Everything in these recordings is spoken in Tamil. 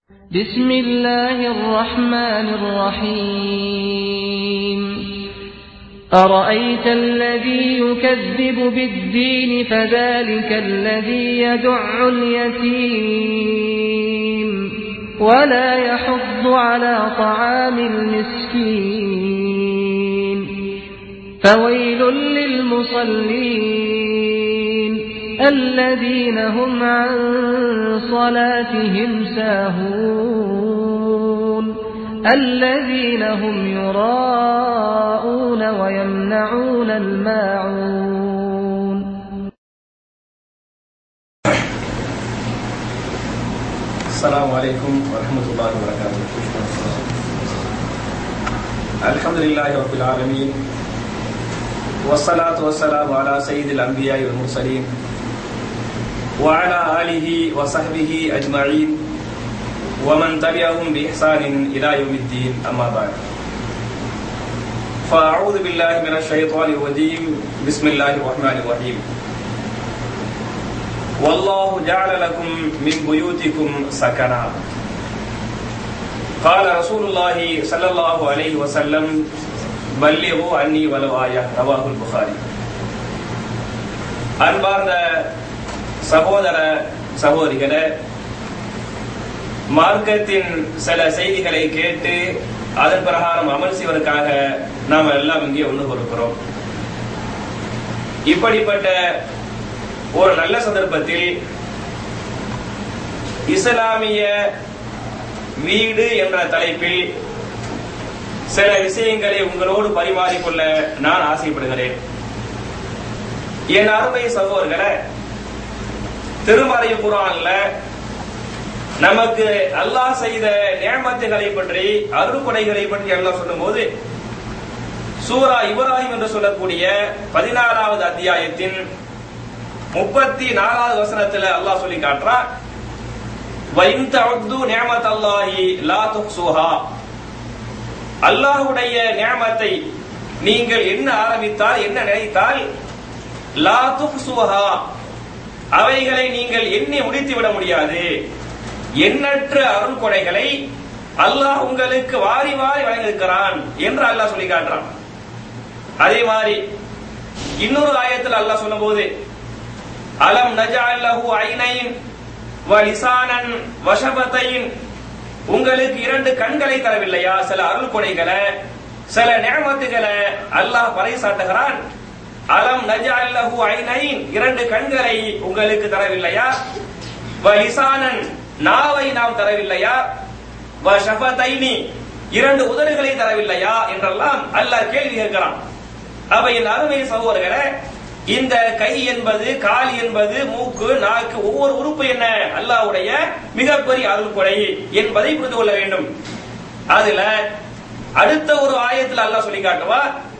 بسم الله الرحمن الرحيم أرأيت الذي يكذب بالدين فذلك الذي يدع اليتيم ولا يحض على طعام المسكين فويل للمصلين الذين هم عن صلاتهم ساهون الذين هم يراءون ويمنعون الماعون السلام عليكم ورحمة الله وبركاته الحمد لله رب العالمين والصلاة والسلام على سيد الأنبياء والمرسلين وعلى آله وصحبه أجمعين ومن تبعهم بإحسان إلى يوم الدين أما بعد فأعوذ بالله من الشيطان الرجيم بسم الله الرحمن الرحيم والله جعل لكم من بيوتكم سكنا قال رسول الله صلى الله عليه وسلم பல்லிகு அன்னி வலவு ஆயா ரவாகுல் புகாரி அன்பார்ந்த சகோதர சகோதரிகளே மார்க்கத்தின் சில செய்திகளை கேட்டு அதன் பிரகாரம் அமல் செய்வதற்காக நாம் எல்லாம் இங்கே ஒன்று கொடுக்கிறோம் இப்படிப்பட்ட ஒரு நல்ல சந்தர்ப்பத்தில் இஸ்லாமிய வீடு என்ற தலைப்பில் சில விஷயங்களை உங்களோடு பரிமாறிக்கொள்ள நான் ஆசைப்படுகிறேன் என் அருமை சகோதரர்களே திருமறை குரான்ல நமக்கு அல்லாஹ் செய்த நேமத்துகளை பற்றி அருள்கொடைகளை பற்றி எல்லாம் சொல்லும் போது சூரா இப்ராஹிம் என்று சொல்லக்கூடிய பதினாறாவது அத்தியாயத்தின் முப்பத்தி நாலாவது வசனத்துல அல்லாஹ் சொல்லி காட்டுறான் வைன் தஅது நிஅமத் அல்லாஹி லா துஹ்சுஹா அல்லாஹ்வுடைய நியமத்தை நீங்கள் என்ன ஆரம்பித்தால் என்ன நினைத்தால் லா துஹ்சுஹா அவைகளை நீங்கள் எண்ணி முடித்து விட முடியாது எண்ணற்ற அருள் கொடைகளை அல்லாஹ் உங்களுக்கு வாரி வாரி வழங்கியிருக்கிறான் என்று அல்லாஹ் சொல்லி காட்டுறான் அதே மாதிரி இன்னொரு ஆயத்தில் அல்லாஹ் சொல்லும்போது அலம் நஜஅல்லஹு ஐனைன் வ லிசானன் வஷபத்தைன் உங்களுக்கு இரண்டு கண்களை தரவில்லையா சில அருள் கொடைகளை சில நியமத்துகளை அல்லாஹ் பறைசாட்டுகிறான் அலம் நஜஅல்லஹு ஐனைன் இரண்டு கண்களை உங்களுக்கு தரவில்லையா வ லிசானன் நாவை நாம் தரவில்லையா வ ஷஃபதைனி இரண்டு உதடுகளை தரவில்லையா என்றெல்லாம் அல்லாஹ் கேள்வி கேட்கிறான் அப்ப என் அருமை சகோதரர்களே இந்த கை என்பது கால் என்பது மூக்கு நாக்கு ஒவ்வொரு உறுப்பு என்ன அல்லாவுடைய மிகப்பெரிய அருள் கொடை என்பதை புரிந்து கொள்ள வேண்டும் அதுல அடுத்த ஒரு ஆயத்தில் அல்லாஹ் சொல்லி காட்டுவா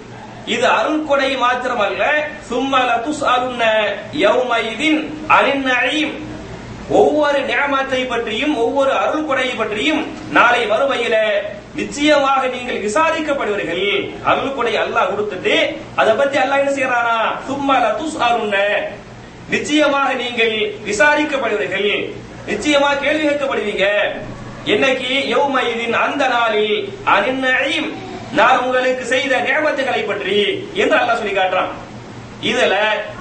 இது அருள் கொடை மாத்திரமல்ல சும்மல துஸ் அருண யௌமைதின் அலிநயீம் ஒவ்வொரு நியமத்தை பற்றியும் ஒவ்வொரு அருள் கொடையை பற்றியும் நாளை வறுமையில நிச்சயமாக நீங்கள் விசாரிக்கப்படுவீர்கள் அருள் கொடை அல்லாஹ் கொடுத்துட்டு அதை பத்தி அல்லாஹ் என்ன செய்யறானா சும்மா துஸ் அருண நிச்சயமாக நீங்கள் விசாரிக்கப்படுவீர்கள் நிச்சயமாக கேள்வி கேட்கப்படுவீங்க என்னைக்கு யௌமைதின் அந்த நாளில் அனிநயீம் நான் உங்களுக்கு செய்த நியமத்துகளை பற்றி என்று அல்லாஹ் சொல்லி காட்டுறான் இதுல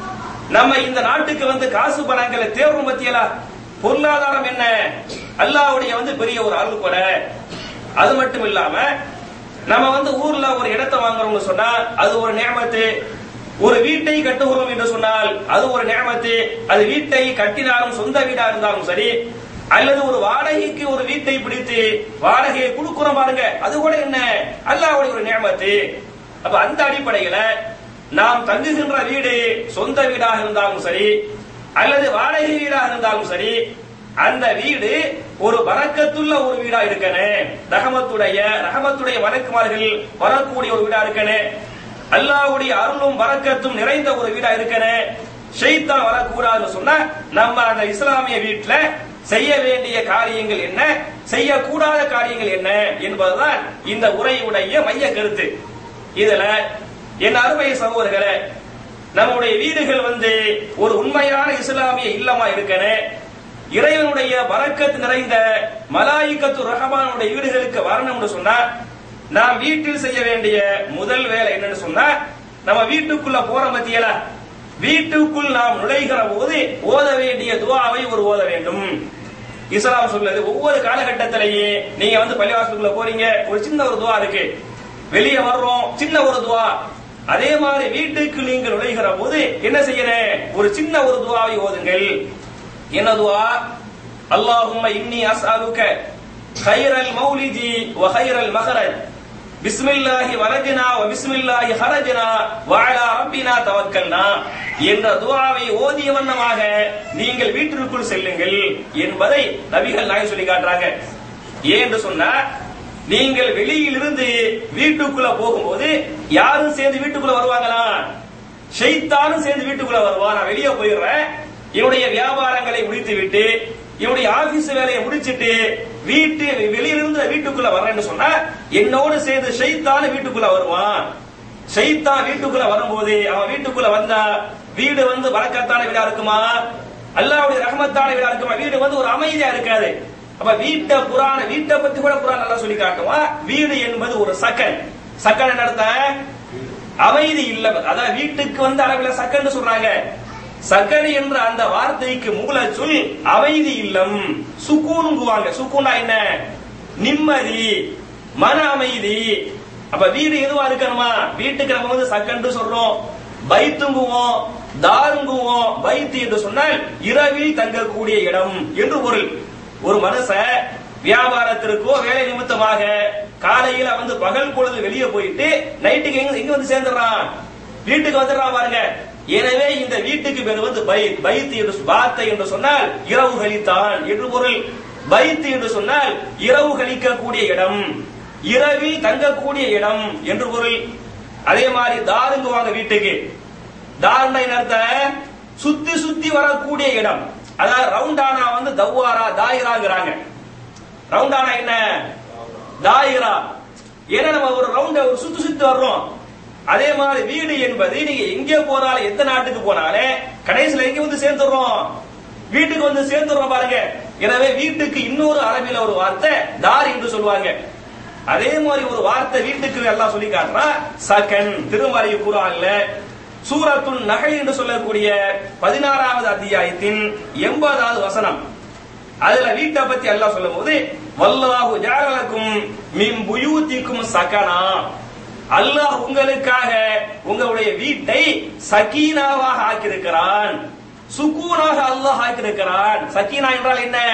நம்ம இந்த நாட்டுக்கு வந்து காசு பணங்களை தேர்வு பத்தியலா பொருளாதாரம் என்ன அல்லாவுடைய வந்து பெரிய ஒரு அருள் கொடை அது மட்டும் இல்லாம நம்ம வந்து ஊர்ல ஒரு இடத்தை வாங்குறோம்னு சொன்னா அது ஒரு நியமத்து ஒரு வீட்டை கட்டுகிறோம் என்று சொன்னால் அது ஒரு நியமத்து அது வீட்டை கட்டினாலும் சொந்த வீடா இருந்தாலும் சரி அல்லது ஒரு வாடகைக்கு ஒரு வீட்டை பிடித்து வாடகையை கொடுக்கிறோம் பாருங்க அது கூட என்ன அல்லாவுடைய ஒரு நியமத்து அப்ப அந்த அடிப்படையில நாம் தங்குகின்ற வீடு சொந்த வீடாக இருந்தாலும் சரி அல்லது வாடகை வீடாக இருந்தாலும் சரி அந்த வீடு ஒரு வரக்கத்துள்ள ஒரு வீடா இருக்கணும் ரஹமத்துடைய ரஹமத்துடைய வழக்குமார்கள் வரக்கூடிய ஒரு வீடா இருக்கணும் அல்லாவுடைய அருளும் வரக்கத்தும் நிறைந்த ஒரு வீடா இருக்கணும் ஷெய்தான் வரக்கூடாதுன்னு சொன்னா நம்ம அந்த இஸ்லாமிய வீட்டுல செய்ய வேண்டிய காரியங்கள் என்ன செய்யக்கூடாத காரியங்கள் என்ன என்பதுதான் இந்த உரையுடைய மைய கருத்து இதுல என் அருமை சகோதரர்களே நம்முடைய வீடுகள் வந்து ஒரு உண்மையான இஸ்லாமிய இல்லமா இருக்கணும் இறைவனுடைய பரக்கத்து நிறைந்த மலாயிக்கத்து ரஹமானுடைய வீடுகளுக்கு வரணும்னு சொன்னா நாம் வீட்டில் செய்ய வேண்டிய முதல் வேலை என்னன்னு சொன்னா நம்ம வீட்டுக்குள்ள போற மத்தியல வீட்டுக்குள் நாம் நுழைகிற போது ஓத வேண்டிய துவாவை ஒரு ஓத வேண்டும் இஸ்லாம் சொல்லுது ஒவ்வொரு காலகட்டத்திலேயே நீங்க வந்து பள்ளிவாசலுக்குள்ள போறீங்க ஒரு சின்ன ஒரு துவா இருக்கு வெளியே வர்றோம் சின்ன ஒரு துவா அதே மாதிரி வீட்டுக்கு நீங்கள் நுழைகிற போது என்ன செய்யறேன் ஒரு சின்ன ஒரு துவாவை ஓதுங்கள் என்ன துவா அல்லாஹும்ம இன்னி அஸ்அலுக خيرல் மௌலிதி வ خيرல் மஹரஜ் பிஸ்மில்லாஹி வலஜனா வ பிஸ்மில்லாஹி ஹரஜனா வ அலா ரப்பினா தவக்கல்னா என்ற துஆவை ஓதிய வண்ணமாக நீங்கள் வீட்டிற்குள் செல்லுங்கள் என்பதை நபிகள் நாயகம் சொல்லி காட்டுறாங்க ஏன் என்று சொன்னா நீங்கள் வெளியிலிருந்து வீட்டுக்குள்ள போகும்போது யாரும் சேர்ந்து வீட்டுக்குள்ள வருவாங்களா ஷைத்தானும் சேர்ந்து வீட்டுக்குள்ள வருவான் நான் வெளியே போயிடுறேன் என்னுடைய வியாபாரங்களை முடித்து விட்டு என்னுடைய ஆபீஸ் வேலையை முடிச்சிட்டு வீட்டு வெளியிலிருந்து வீட்டுக்குள்ள வர்றேன்னு சொன்னா என்னோடு சேர்ந்து ஷைத்தான வீட்டுக்குள்ள வருவான் ஷைத்தான் வீட்டுக்குள்ள வரும்போது அவன் வீட்டுக்குள்ள வந்தா வீடு வந்து வழக்கத்தான வீடா இருக்குமா அல்லாவுடைய ரஹமத்தான வீடா இருக்குமா வீடு வந்து ஒரு அமைதியா இருக்காது அப்ப வீட்டை புராண வீட்டை பத்தி கூட புராணம் நல்லா சொல்லி காட்டுவான் வீடு என்பது ஒரு சக்கன் சக்கன் என்ன அர்த்தம் அமைதி இல்ல அதான் வீட்டுக்கு வந்து அளவில் சக்கன்னு சொல்றாங்க சக்கரை என்ற அந்த வார்த்தைக்கு மூல சொல் அமைதி இல்லம் சுக்கூனுங்குவாங்க சுக்கூனா என்ன நிம்மதி மன அமைதி அப்ப வீடு எதுவா இருக்கணுமா வீட்டுக்கு நம்ம வந்து சக்கன்று சொல்றோம் பைத்துங்குவோம் தாருங்குவோம் பைத்து என்று சொன்னால் இரவில் தங்கக்கூடிய இடம் என்று பொருள் ஒரு மனுஷன் வியாபாரத்திற்கோ வேலை நிமித்தமாக காலையில வந்து பகல் பொழுது வெளியே போயிட்டு நைட்டுக்கு எங்க எங்க வந்து சேர்ந்துடுறான் வீட்டுக்கு வந்துடுறான் பாருங்க எனவே இந்த வீட்டுக்கு பேர் வந்து பைத் பைத் என்று பாத்தை என்று சொன்னால் இரவு கழித்தான் என்று பொருள் பைத் என்று சொன்னால் இரவு கழிக்கக்கூடிய இடம் இரவில் தங்கக்கூடிய இடம் என்று பொருள் அதே மாதிரி தாருங்குவாங்க வீட்டுக்கு தாருண்டா என்ன அர்த்தம் சுத்தி சுத்தி வரக்கூடிய இடம் அதாவது ரவுண்டானா வந்து தவ்வாரா தாயிராங்கிறாங்க ரவுண்டானா என்ன தாயிரா ஏன்னா நம்ம ஒரு ரவுண்ட ஒரு சுத்து சுத்தி வர்றோம் அதே மாதிரி வீடு என்பது நீங்க எங்கே போனாலும் எந்த நாட்டுக்கு போனாலே கடைசியில எங்க வந்து சேர்ந்துடுறோம் வீட்டுக்கு வந்து சேர்ந்துடுறோம் பாருங்க எனவே வீட்டுக்கு இன்னொரு அரபில ஒரு வார்த்தை தார் என்று சொல்லுவாங்க அதே மாதிரி ஒரு வார்த்தை வீட்டுக்கு எல்லாம் சொல்லி காட்டுறா சகன் திருமறை குரான்ல சூரத்துல் நகை என்று சொல்லக்கூடிய பதினாறாவது அத்தியாயத்தின் எண்பதாவது வசனம் அதுல வீட்டை பத்தி எல்லாம் சொல்லும் போது வல்லாஹு ஜாலலக்கும் மின் புயூத்திக்கும் சகனா அல்லாஹ் உங்களுக்காக உங்களுடைய வீட்டை சக்கீனாவாக ஆக்கியிருக்கிறான் சுக்கூனாக அல்லாஹ் ஆக்கியிருக்கிறான் சக்கீனா என்றால் என்ன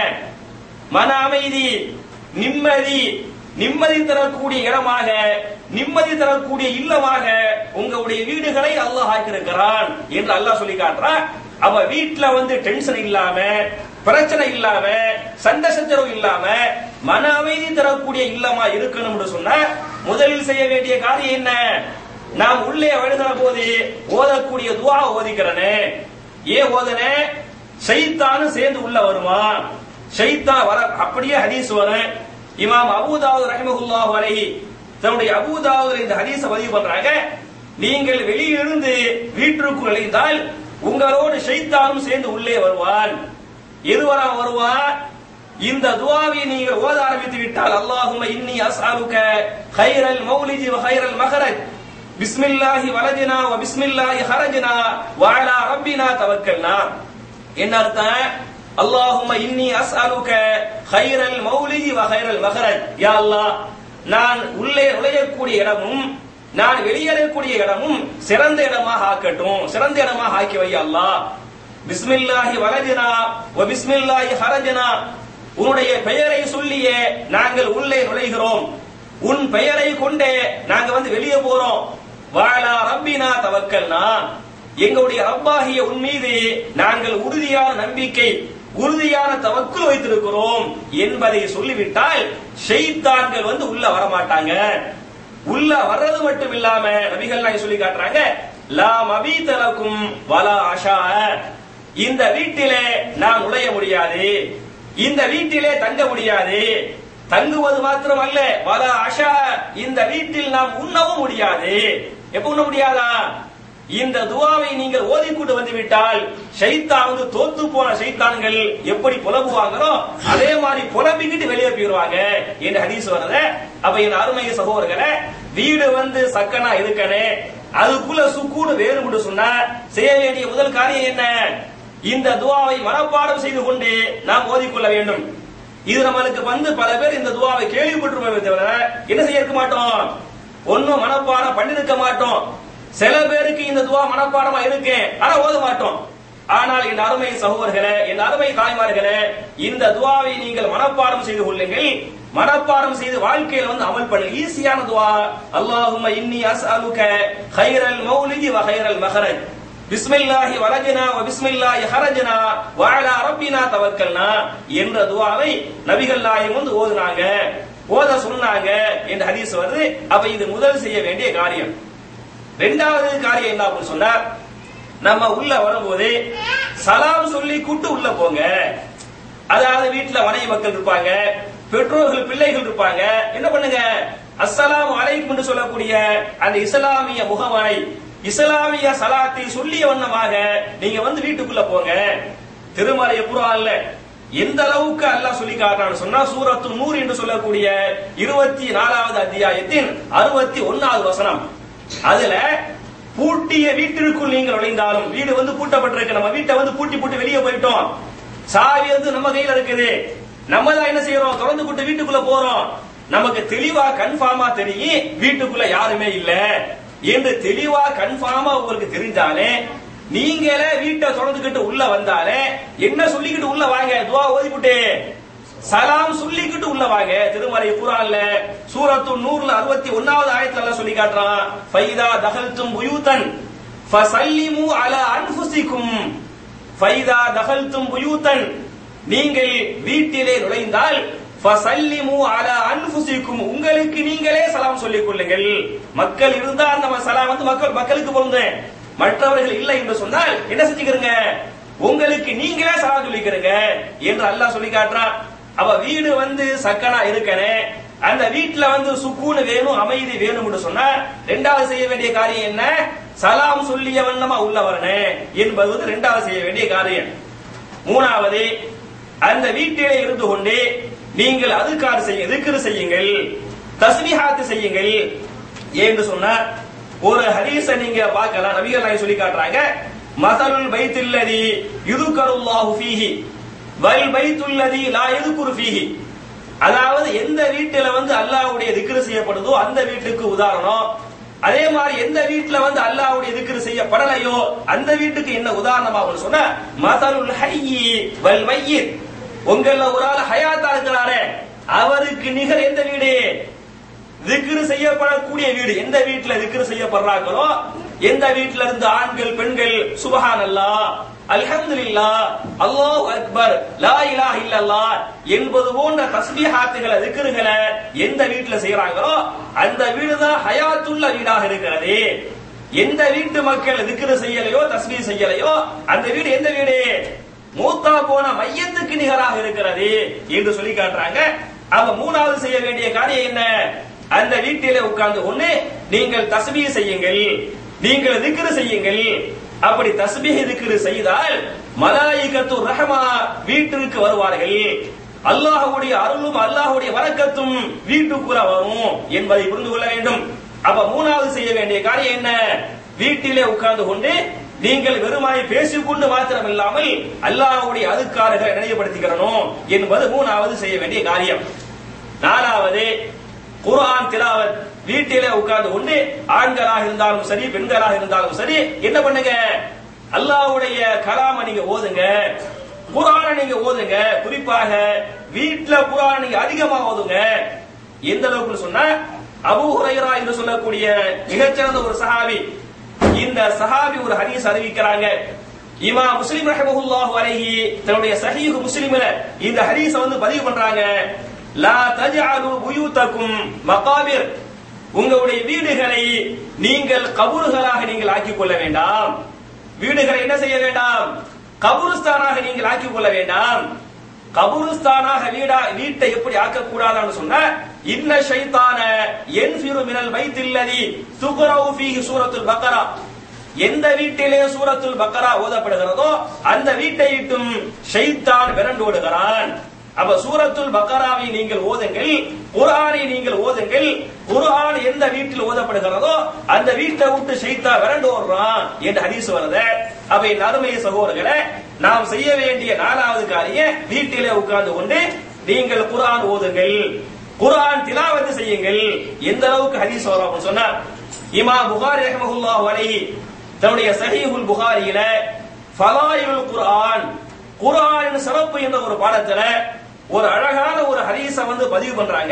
மன அமைதி நிம்மதி நிம்மதி தரக்கூடிய இடமாக நிம்மதி தரக்கூடிய இல்லமாக உங்களுடைய வீடுகளை அல்லாஹ் ஆக்கியிருக்கிறான் என்று அல்லாஹ் சொல்லி காட்டுறான் அப்ப வீட்டுல வந்து டென்ஷன் இல்லாம பிரச்சனை இல்லாம சண்டை சச்சரவு இல்லாம மன அமைதி தரக்கூடிய இல்லமா இருக்கணும்னு சொன்னா முதலில் செய்ய வேண்டிய காரியம் என்ன நாம் உள்ளே வருகிற போது ஓதக்கூடிய துவா ஓதிக்கிறனே ஏன் ஓதனே ஷைத்தானும் சேர்ந்து உள்ள வருமா ஷைத்தான் வர அப்படியே ஹதீஸ் வரும் இமாம் அபூதாவுத் ரஹிமஹுல்லாஹு அலைஹி தன்னுடைய அபூதாவுத் இந்த ஹதீஸ பதிவு பண்றாங்க நீங்கள் வெளியிலிருந்து வீட்டிற்குள் நுழைந்தால் உங்களோடு ஷைத்தானும் சேர்ந்து உள்ளே வருவான் எதுவரா வருவான் இந்த துவாவை நீங்கள் ஓத ஆரம்பித்து விட்டால் அல்லாஹும்ம இன்னி அஸ்அலுக خيرல் மௌலிதி வ خيرல் மஹரஜ் பிஸ்மில்லாஹி வலஜனா வ பிஸ்மில்லாஹி ஹரஜனா வ அலா ரப்பினா தவக்கல்னா என்ன அர்த்தம் அல்லாஹும்ம இன்னி அஸ்அலுக خيرல் மௌலிதி வ خيرல் மஹரஜ் யா அல்லாஹ் நான் உள்ளே நுழையக்கூடிய இடமும் நான் வெளியேறக்கூடிய இடமும் சிறந்த இடமாக ஆக்கட்டும் சிறந்த இடமாக ஆக்கி வை அல்லாஹ் பிஸ்மில்லாஹி வலஜனா வ பிஸ்மில்லாஹி ஹரஜனா உன்னுடைய பெயரை சொல்லியே நாங்கள் உள்ளே நுழைகிறோம் உன் பெயரை கொண்டே நாங்க வந்து வெளியே போறோம் வாழா ரப்பினா தவக்கல்னா எங்களுடைய ரப்பாகிய உன் மீது நாங்கள் உறுதியான நம்பிக்கை உறுதியான தவக்குள் வைத்திருக்கிறோம் என்பதை சொல்லிவிட்டால் ஷெய்தான்கள் வந்து உள்ள வரமாட்டாங்க உள்ள வர்றது மட்டும் இல்லாம நபிகள் நாயகம் சொல்லி காட்டுறாங்க லா மபீதலக்கும் வலா ஆஷா இந்த வீட்டிலே நாம் நுழைய முடியாது இந்த வீட்டிலே தங்க முடியாது தங்குவது மாத்திரம் அல்ல வல அஷா இந்த வீட்டில் நாம் உண்ணவும் முடியாது எப்ப உண்ண முடியாதா இந்த துவாவை நீங்கள் ஓதிக்கொண்டு வந்து விட்டால் ஷைத்தான் வந்து தோத்து போன ஷைத்தான்கள் எப்படி புலம்புவாங்களோ அதே மாதிரி புலம்பிக்கிட்டு வெளியே போயிருவாங்க என்று ஹதீஸ் வருது அப்ப என் அருமை சகோதரர்களே வீடு வந்து சக்கனா இருக்கனே அதுக்குள்ள சுக்கூடு வேறுபட்டு சொன்னா செய்ய வேண்டிய முதல் காரியம் என்ன இந்த துவாவை மனப்பாடம் செய்து கொண்டு நாம் ஓதிக்கொள்ள வேண்டும் இது நம்மளுக்கு வந்து பல பேர் இந்த துவாவை கேள்விப்பட்டிருப்போமே தவிர என்ன செய்ய இருக்க மாட்டோம் ஒன்னும் மனப்பாடம் பண்ணிருக்க மாட்டோம் சில பேருக்கு இந்த துவா மனப்பாடமா இருக்கு ஆனா ஓத மாட்டோம் ஆனால் என் அருமை சகோதரர்களே என் அருமை தாய்மார்களே இந்த துவாவை நீங்கள் மனப்பாடம் செய்து கொள்ளுங்கள் மனப்பாடம் செய்து வாழ்க்கையில வந்து அமல் பண்ணு ஈஸியான துவா அல்லாஹும்ம இன்னி அஸ்அலுக கைரல் மௌலிதி வ கைரல் மஹரஜ் பிஸ்மில்லாஹி வலஜனா வ பிஸ்மில்லாஹி ஹரஜனா வ அலா ரப்பினா தவக்கல்னா என்ற துவாவை நபிகள் நாயகம் வந்து ஓதுனாங்க ஓத சொன்னாங்க என்ற ஹதீஸ் வருது அப்ப இது முதல் செய்ய வேண்டிய காரியம் ரெண்டாவது காரியம் என்ன அப்படின்னு சொன்னா நம்ம உள்ள வரும்போது சலாம் சொல்லி கூட்டு உள்ள போங்க அதாவது வீட்டுல மனைவி மக்கள் இருப்பாங்க பெற்றோர்கள் பிள்ளைகள் இருப்பாங்க என்ன பண்ணுங்க அஸ்ஸலாமு அலைக்கும் என்று சொல்லக்கூடிய அந்த இஸ்லாமிய முகமனை இஸ்லாமிய சலாத்தை சொல்லிய வண்ணமாக நீங்க வந்து வீட்டுக்குள்ள போங்க திருமலை குரான்ல எந்த அளவுக்கு அல்லாஹ் சொல்லி காட்டுறான்னு சொன்னா சூரத்து நூறு என்று சொல்லக்கூடிய இருபத்தி நாலாவது அத்தியாயத்தின் அறுபத்தி ஒன்னாவது வசனம் அதுல பூட்டிய வீட்டிற்குள் நீங்கள் நுழைந்தாலும் வீடு வந்து பூட்டப்பட்டிருக்கு நம்ம வீட்டை வந்து பூட்டி பூட்டி வெளியே போயிட்டோம் சாவி வந்து நம்ம கையில இருக்குது நம்ம தான் என்ன செய்யறோம் திறந்து போட்டு வீட்டுக்குள்ள போறோம் நமக்கு தெளிவா கன்ஃபார்மா தெரியும் வீட்டுக்குள்ள யாருமே இல்ல என்று தெளிவா கன்ஃபார்மா உங்களுக்கு தெரிஞ்சாலே நீங்களே வீட்டை திறந்துக்கிட்டு உள்ள வந்தாலே என்ன சொல்லிக்கிட்டு உள்ள வாங்க துவா ஓதிவிட்டு சலாம் சொல்லிக்கிட்டு உள்ள வாங்க திருமறை குரான்ல சூரத்து நூறுல அறுபத்தி ஒன்னாவது ஆயத்துல எல்லாம் சொல்லி காட்டுறான் ஃபைதா தகல்தும் புயூதன் ஃபசல்லிமு அலா அன்ஃபுசிக்கும் ஃபைதா தகல்தும் புயூதன் நீங்கள் வீட்டிலே நுழைந்தால் ஃபசல்லிமு அலா அன்ஃபுசிக்கும் உங்களுக்கு நீங்களே சலாம் சொல்லிக் கொள்ளுங்கள் மக்கள் இருந்தா அந்த சலாம் வந்து மக்கள் மக்களுக்கு பொருந்தேன் மற்றவர்கள் இல்லை என்று சொன்னால் என்ன செஞ்சுக்கிறீங்க உங்களுக்கு நீங்களே சலாம் சொல்லிக்கிறீங்க என்று அல்லாஹ் சொல்லி காட்டுறான் அவ வீடு வந்து சக்கனா இருக்கனே அந்த வீட்டுல வந்து சுக்கூனு வேணும் அமைதி வேணும்னு சொன்னா ரெண்டாவது செய்ய வேண்டிய காரியம் என்ன சலாம் சொல்லிய வண்ணமா உள்ள வரணும் என்பது வந்து ரெண்டாவது செய்ய வேண்டிய காரியம் மூணாவது அந்த வீட்டிலே இருந்து கொண்டு நீங்கள் அதுக்கார் செய்ய திக்ரு செய்யுங்கள் தஸ்மிஹாத்து செய்யுங்கள் என்று சொன்னா ஒரு ஹதீஸ நீங்க பார்க்கலாம் நபிகள் நாயகம் சொல்லி காட்டுறாங்க மசலுல் பைத்துல்லதி யுதுகருல்லாஹு ஃபீஹி வல் பைத்துல்லதி லா யுதுகுரு ஃபீஹி அதாவது எந்த வீட்டுல வந்து அல்லாஹ்வுடைய திக்ரு செய்யப்படுதோ அந்த வீட்டுக்கு உதாரணம் அதே மாதிரி எந்த வீட்டுல வந்து அல்லாஹ்வுடைய திக்ரு செய்யப்படலையோ அந்த வீட்டுக்கு என்ன உதாரணமாகும் சொன்னா மசலுல் ஹய்யி வல் மையித் உங்கள ஒரு ஆள் ஹயாத்தா இருக்கிறாரே அவருக்கு நிகர் எந்த வீடு திக்ரு செய்யப்படக்கூடிய வீடு எந்த வீட்டுல திக்ரு செய்யப்படுறாங்களோ எந்த வீட்டுல இருந்து ஆண்கள் பெண்கள் சுபஹான் அல்லா அல்ஹம்துலில்லா அல்லாஹ் அக்பர் லா இலாஹ இல்லல்லாஹ் என்பது போன்ற தஸ்பீஹாத்துகளை திக்ருகளை எந்த வீட்டுல செய்யறாங்களோ அந்த வீடு தான் ஹயாத்துள்ள வீடாக இருக்கிறது எந்த வீட்டு மக்கள் திக்ரு செய்யலையோ தஸ்பீஹ் செய்யலையோ அந்த வீடு எந்த வீடு மூத்தா போன மையத்துக்கு நிகராக இருக்கிறது என்று சொல்லி காட்டுறாங்க அவ மூணாவது செய்ய வேண்டிய காரியம் என்ன அந்த வீட்டிலே உட்கார்ந்து கொண்டு நீங்கள் தஸ்பீ செய்யுங்கள் நீங்கள் திக்ரு செய்யுங்கள் அப்படி தஸ்பீஹ் திக்ரு செய்தால் மலாயிகத்து ரஹமா வீட்டிற்கு வருவார்கள் அல்லாஹ்வுடைய அருளும் அல்லாஹ்வுடைய வரக்கத்தும் வீட்டுக்குள்ள வரும் என்பதை புரிந்து கொள்ள வேண்டும் அப்ப மூணாவது செய்ய வேண்டிய காரியம் என்ன வீட்டிலே உட்கார்ந்து கொண்டு நீங்கள் வெறுமாய் பேசிக்கொண்டு மாத்திரம் இல்லாமல் அல்லாஹ்வுடைய அதுக்காரர்களை நினைவுபடுத்திக்கிறணும் என்பது மூணாவது செய்ய வேண்டிய காரியம் நாலாவது குர்ஆன் திலாவத் வீட்டிலே உட்கார்ந்து கொண்டு ஆண்களாக இருந்தாலும் சரி பெண்களாக இருந்தாலும் சரி என்ன பண்ணுங்க அல்லாஹ்வுடைய கலாம நீங்க ஓதுங்க குர்ஆன நீங்க ஓதுங்க குறிப்பாக வீட்ல குர்ஆன் நீங்க அதிகமா ஓதுங்க எந்த அளவுக்கு சொன்னா அபூ ஹுரைரா என்று சொல்லக்கூடிய மிகச்சிறந்த ஒரு சஹாபி இந்த சஹாபி ஒரு ஹதீஸ் அறிவிக்கிறாங்க இமா முஸ்லிம் ரஹமஹுல்லாஹு அலைஹி தன்னுடைய சஹீஹ் முஸ்லிம்ல இந்த ஹதீஸ வந்து பதிவு பண்றாங்க லா தஜஅலு புயூதக்கும் மகாபிர் உங்களுடைய வீடுகளை நீங்கள் கபூர்களாக நீங்கள் ஆக்கிக் கொள்ள வேண்டாம் வீடுகளை என்ன செய்ய வேண்டாம் கபூர்ஸ்தானாக நீங்கள் ஆக்கிக் கொள்ள வேண்டாம் கபூர்ஸ்தானாக வீடா வீட்டை எப்படி ஆக்கக்கூடாதுன்னு சொன்னா இன்ன ஷைத்தான என்ஃபிரு மினல் பைத்தில்லதி துக்ரவு ஃபீஹி சூரத்துல் பக்கரா எந்த வீட்டிலே சூரத்துல் பக்கரா ஓதப்படுகிறதோ அந்த வீட்டை விட்டும் ஷைத்தான் விரண்டோடுகிறான் அப்ப சூரத்துல் பக்கராவை நீங்கள் ஓதுங்கள் குர்ஆனை நீங்கள் ஓதுங்கள் குர்ஆன் எந்த வீட்டில் ஓதப்படுகிறதோ அந்த வீட்டை விட்டு ஷைத்தா விரண்டு ஓடுறான் என்று ஹதீஸ் வருது அப்ப என் அருமை சகோதரர்களே நாம் செய்ய வேண்டிய நாலாவது காரியம் வீட்டிலே உட்கார்ந்து கொண்டு நீங்கள் குர்ஆன் ஓதுங்கள் குர்ஆன் திலாவத்து செய்யுங்கள் எந்த அளவுக்கு ஹதீஸ் வரும் அப்படின்னு சொன்னா இமாம் புகாரி ரஹ்மஹுல்லாஹு அலைஹி தன்னுடைய சஹீஹுல் புகாரியில ஃபலாயிலுல் குர்ஆன் குர்ஆனின் சிறப்பு என்ற ஒரு பாடத்துல ஒரு அழகான ஒரு ஹதீஸ வந்து பதிவு பண்றாங்க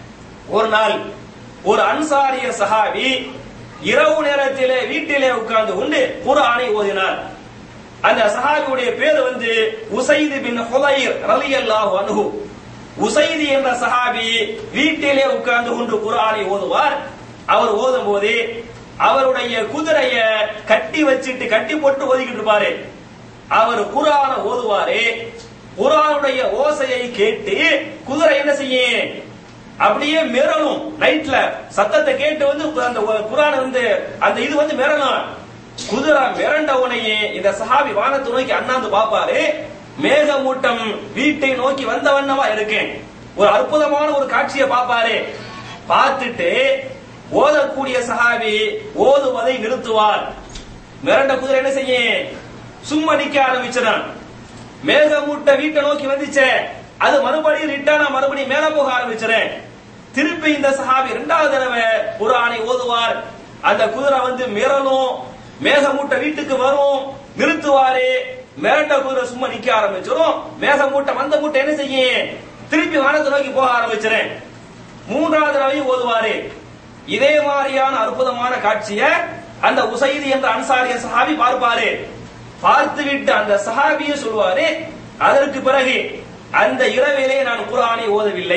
ஒரு நாள் ஒரு அன்சாரிய சஹாபி இரவு நேரத்திலே வீட்டிலே உட்கார்ந்து கொண்டு குர்ஆனை ஓதினார் அந்த சஹாபியுடைய பேர் வந்து உசைது பின் ஹுதைர் ரலியல்லாஹு அன்ஹு உசைது என்ற சஹாபி வீட்டிலே உட்கார்ந்து கொண்டு குர்ஆனை ஓதுவார் அவர் ஓதும் போது அவருடைய குதிரைய கட்டி வச்சிட்டு கட்டி போட்டு ஓதிக்கிட்டு இருப்பாரு அவர் குரான ஓதுவாரு குரானுடைய ஓசையை கேட்டு குதிரை என்ன செய்யும் அப்படியே மிரளும் நைட்ல சத்தத்தை கேட்டு வந்து அந்த குரான் வந்து அந்த இது வந்து மிரளும் குதிரை மிரண்ட உடனே இந்த சஹாபி வானத்தை நோக்கி அண்ணாந்து பாப்பாரு மேகமூட்டம் வீட்டை நோக்கி வந்த வண்ணமா இருக்கு ஒரு அற்புதமான ஒரு காட்சியை பாப்பாரு பார்த்துட்டு ஓதக்கூடிய சஹாபி ஓதுவதை நிறுத்துவார் மிரண்ட குதிரை என்ன செய்யும் சும்மா நிக்க ஆரம்பிச்சிடான் மேகமூட்ட வீட்டை நோக்கி வந்துச்சே அது மறுபடியும் ரிட்டர்னா மறுபடியும் மேல போக ஆரம்பிச்சிறேன் திருப்பி இந்த சஹாபி இரண்டாவது தடவை குரானை ஓதுவார் அந்த குதிரை வந்து மிரளும் மேகமூட்ட வீட்டுக்கு வரும் நிறுத்துவாரு மிரண்ட குதிரை சும்மா நிக்க ஆரம்பிச்சிடும் மேகமூட்ட மந்த மூட்டை என்ன செய்யும் திருப்பி வானத்தை நோக்கி போக ஆரம்பிச்சிறேன் மூன்றாவது தடவையும் ஓதுவாரு இதே மாதிரியான அற்புதமான காட்சிய அந்த உசைது என்ற அன்சாரிய சஹாபி பார்ப்பாரு பார்த்துவிட்டு அந்த சஹாபியை சொல்லுவாரு அதற்கு பிறகு அந்த இரவிலே நான் குரானை ஓதவில்லை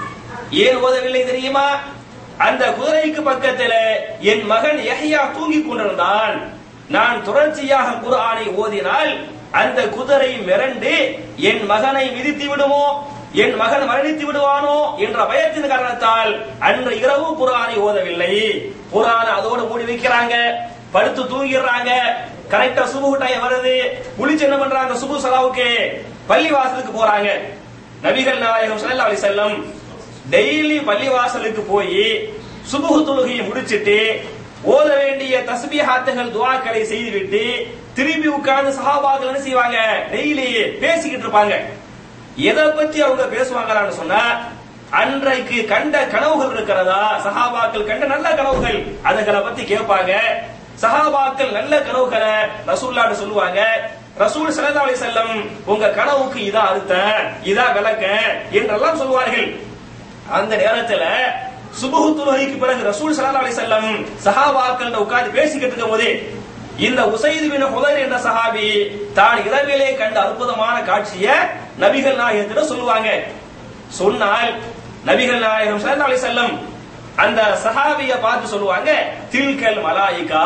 ஏன் ஓதவில்லை தெரியுமா அந்த குதிரைக்கு பக்கத்துல என் மகன் யஹ்யா தூங்கிக் கொண்டிருந்தான் நான் தொடர்ச்சியாக குரானை ஓதினால் அந்த குதிரை மிரண்டு என் மகனை மிதித்து விடுமோ என் மகன் மரணித்து விடுவானோ என்ற பயத்தின் காரணத்தால் அன்று இரவு குரானை ஓதவில்லை குரானை அதோடு மூடி வைக்கிறாங்க படுத்து தூங்கிடுறாங்க கரெக்டா சுபு டைம் வருது குளிச்சு என்ன பண்றாங்க சுபு சலாவுக்கு பள்ளி வாசலுக்கு போறாங்க நபிகள் நாயகம் ஸல்லல்லாஹு அலைஹி வஸல்லம் டெய்லி பள்ளி வாசலுக்கு போய் சுபுஹு தொழுகையை முடிச்சிட்டு ஓத வேண்டிய தஸ்பீஹாத்துகள் துஆக்களை செய்துவிட்டு திரும்பி உட்கார்ந்து சஹாபாக்கள் என்ன செய்வாங்க டெய்லி பேசிக்கிட்டு இருப்பாங்க எதை பத்தி அவங்க பேசுவாங்களான்னு சொன்னா அன்றைக்கு கண்ட கனவுகள் இருக்கிறதா சஹாபாக்கள் கண்ட நல்ல கனவுகள் அதுகளை பத்தி கேட்பாங்க சஹாபாக்கள் நல்ல கனவுகளை ரசூல்லான்னு சொல்லுவாங்க ரசூல் ஸல்லல்லாஹு அலைஹி வஸல்லம் உங்க கனவுக்கு இதான் அர்த்தம் இதான் விளக்க என்றெல்லாம் சொல்வார்கள் அந்த நேரத்துல சுபஹு தொழுகைக்கு பிறகு ரசூல் ஸல்லல்லாஹு அலைஹி வஸல்லம் சஹாபாக்கள் உட்கார்ந்து பேசிக்கிட்டு இருக்கும் போது இந்த உசைது பின் ஹுதைர் என்ற சஹாபி தான் இரவிலே கண்ட அற்புதமான காட்சிய நபிகள் நாயகத்திடம் சொல்லுவாங்க சொன்னால் நபிகள் நாயகம் ஸல்லல்லாஹு அலைஹி வஸல்லம் அந்த சஹாபிய பார்த்து சொல்லுவாங்க தில்கல் மலாயிகா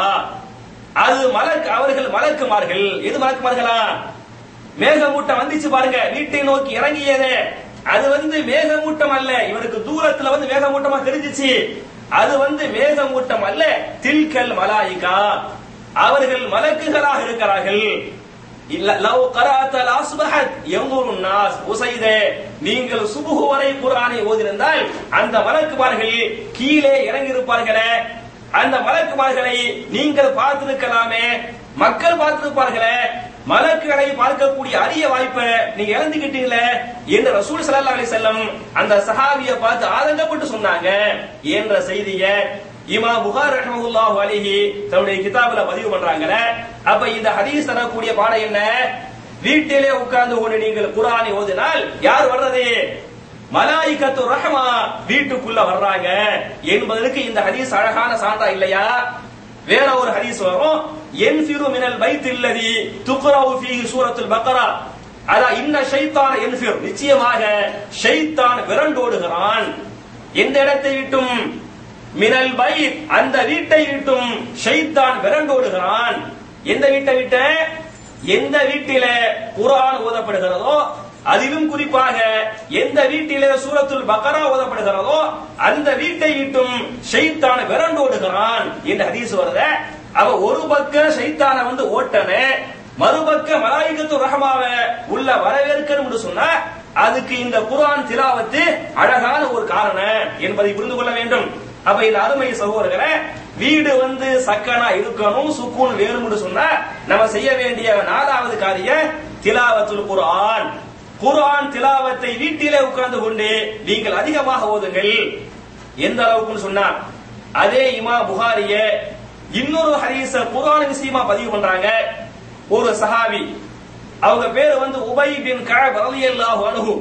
அது மலக் அவர்கள் மலக்குமார்கள் எது மலக்குமார்களா மேகமூட்டம் வந்துச்சு பாருங்க வீட்டை நோக்கி இறங்கியதே அது வந்து மேகமூட்டம் அல்ல இவனுக்கு தூரத்துல வந்து மேகமூட்டமா தெரிஞ்சிச்சு அது வந்து மேகமூட்டம் அல்ல தில்கல் மலாயிகா அவர்கள் மலக்குகளாக இருக்கிறார்கள் இல்ல லவ் கராத்த லாஸ்பஹத் யங்குரு நாஸ் உசைதே நீங்கள் சுபுஹு வரை குர்ஆனை ஓதிருந்தால் அந்த மலக்குமார்கள் கீழே இறங்கி இருப்பார்களே அந்த மலக்குமார்களை நீங்கள் பார்த்திருக்கலாமே மக்கள் பார்த்திருப்பார்களே மலக்குகளை பார்க்கக்கூடிய அரிய வாய்ப்பை நீங்க இழந்துகிட்டீங்களே என்று ரசூல் ஸல்லல்லாஹு அலைஹி வஸல்லம் அந்த சஹாபியை பார்த்து ஆதங்கப்பட்டு சொன்னாங்க என்ற செய்தியை இமா புகார் ரஹ்மத்துல்லாஹு அலைஹி தன்னுடைய கிதாபுல பதிவு பண்றாங்களே அப்ப இந்த ஹதீஸ் தரக்கூடிய பாடம் என்ன வீட்டிலே உட்கார்ந்து கொண்டு நீங்கள் குர்ஆனை ஓதினால் யார் வர்றது மலாயிகத்து ரஹ்மா வீட்டுக்குள்ள வர்றாங்க என்பதற்கு இந்த ஹதீஸ் அழகான சான்றா இல்லையா வேற ஒரு ஹதீஸ் வரும் என்ஃபிரு மினல் பைத் இல்லதி துக்ரவு ஃபீஹி சூரத்துல் பக்ரா அதான் இன்ன ஷைத்தான் என்ஃபிர் நிச்சயமாக ஷைத்தான் விரண்டோடுகிறான் எந்த இடத்தை விட்டும் மினல் பைத் அந்த வீட்டை விட்டும் ஷைத்தான் விரண்டோடுகிறான் எந்த வீட்டை விட்ட எந்த வீட்டிலே குர்ஆன் ஓதப்படுகிறதோ அதிலும் குறிப்பாக எந்த வீட்டிலே சூரத்துல் பக்கரா ஓதப்படுகிறதோ அந்த வீட்டை விட்டும் ஷைத்தான் விரண்டோடுகிறான் என்று ஹதீஸ் வருத அவ ஒரு பக்கம் சைத்தான வந்து ஓட்டனே மறுபக்க மலாயிகத்து ரஹமாவ உள்ள வரவேற்கணும் சொன்னா அதுக்கு இந்த குர்ஆன் திலாவத்து அழகான ஒரு காரணம் என்பதை புரிந்து கொள்ள வேண்டும் அப்ப இந்த அருமை சகோதரர்களே வீடு வந்து சக்கனா இருக்கணும் சுக்கூன் வேணும்னு சொன்னா நம்ம செய்ய வேண்டிய நாலாவது காரியம் திலாவத்துல் குர்ஆன் குர்ஆன் திலாவத்தை வீட்டிலே உட்கார்ந்து கொண்டு நீங்கள் அதிகமாக ஓதுங்கள் எந்த அளவுக்குன்னு சொன்னா அதே இமா புகாரிய இன்னொரு ஹதீஸ குர்ஆன் விஷயமா பதிவு பண்றாங்க ஒரு சஹாபி அவங்க பேரு வந்து உபை பின் கஅப் ரலியல்லாஹு அன்ஹு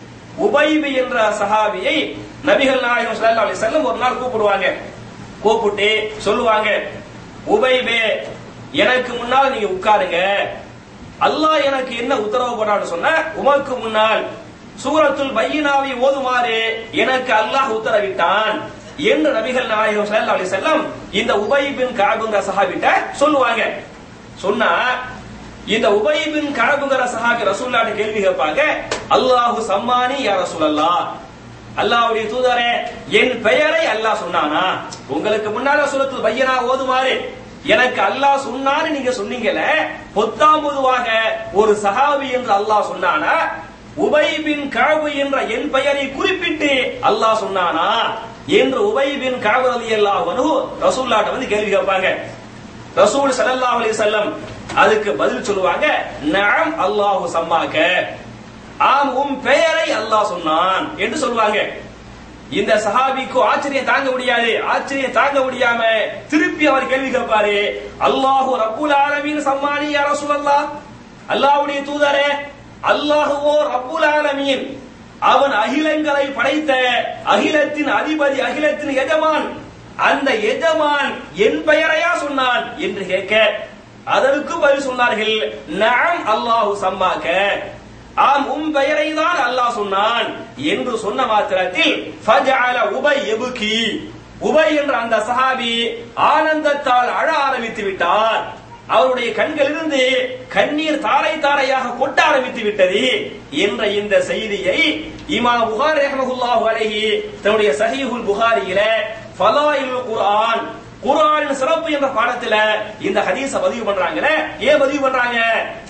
உபைபி என்ற சஹாபியை நபிகள் நாயகம் ஸல்லல்லாஹு அலைஹி வஸல்லம் ஒரு நாள் கூப்பிடுவாங்க கூப்பிட்டு சொல்லுவாங்க உபைபே எனக்கு முன்னால் நீங்க உட்காருங்க அல்லாஹ் எனக்கு என்ன உத்தரவு போட்டான்னு சொன்ன உமக்கு முன்னால் சூரத்துல் பையினாவை ஓதுமாறு எனக்கு அல்லாஹ் உத்தரவிட்டான் என்று நபிகள் நாயகம் ஸல்லல்லாஹு அலைஹி வஸல்லம் இந்த உபை பின் கஅப்ங்கிற சஹாபிட்ட சொல்லுவாங்க சொன்னா இந்த உபை பின் கஅப்ங்கிற சஹாபி ரசூலுல்லாஹ்ட்ட கேள்வி கேட்பாங்க அல்லாஹு சம்மானி யா ரசூலல்லாஹ் அல்லாஹ்வுடைய தூதரே என் பெயரை அல்லாஹ் சொன்னானா உங்களுக்கு முன்னால சூரத்துல் பையனா ஓதுமாறு எனக்கு அல்லாஹ் சொன்னான்னு நீங்க சொன்னீங்கல பொத்தாம் பொதுவாக ஒரு சஹாபி என்று அல்லாஹ் சொன்னானா உபை பின் கஅபு என்ற என் பெயரை குறிப்பிட்டு அல்லாஹ் சொன்னானா என்று உபை பின் கஅபு ரலியல்லாஹு அன்ஹு ரசூலுல்லாஹ்ட்ட வந்து கேள்வி கேட்பாங்க ரசூல் ஸல்லல்லாஹு அலைஹி வஸல்லம் அதுக்கு பதில் சொல்லுவாங்க நஅம் அல்லாஹு சம்மாக்க ஆம் உம் பெயரை அல்லாஹ் சொன்னான் என்று சொல்லுவாங்க இந்த சஹாபிக்கு ஆச்சரியம் தாங்க முடியாது ஆச்சரியம் தாங்க முடியாம திருப்பி அவர் கேள்வி கேட்பாரு அல்லாஹு ரப்புல் ஆலமீன் சம்மானி யா ரசூலல்லாஹ் அல்லாஹ்வுடைய தூதரே அல்லாஹுவோ ரப்புல் ஆலமீன் அவன் அகிலங்களை படைத்த அகிலத்தின் அதிபதி அகிலத்தின் எஜமான் அந்த எஜமான் என் பெயரையா சொன்னான் என்று கேட்க அதற்கு பதில் சொன்னார்கள் நாம் அல்லாஹு சம்மாக்க ஆம் உம் பெயரை தான் அல்லாஹ் சொன்னான் என்று சொன்ன மாத்திரத்தில் ஃபஜஅல உபை எபுகி உபை என்ற அந்த சஹாபி ஆனந்தத்தால் அழ ஆரம்பித்து விட்டார் அவருடைய கண்களிலிருந்து கண்ணீர் தாரை தாரையாக கொட்ட ஆரம்பித்து விட்டது என்ற இந்த செய்தியை இமாம் புகாரி ரஹ்மஹுல்லாஹு அலைஹி தன்னுடைய சஹீஹுல் புகாரியில ஃபலாயிலுல் குர்ஆன் குர்ஆனின் சிறப்பு என்ற பாடத்துல இந்த ஹதீஸ பதிவு பண்றாங்களே ஏன் பதிவு பண்றாங்க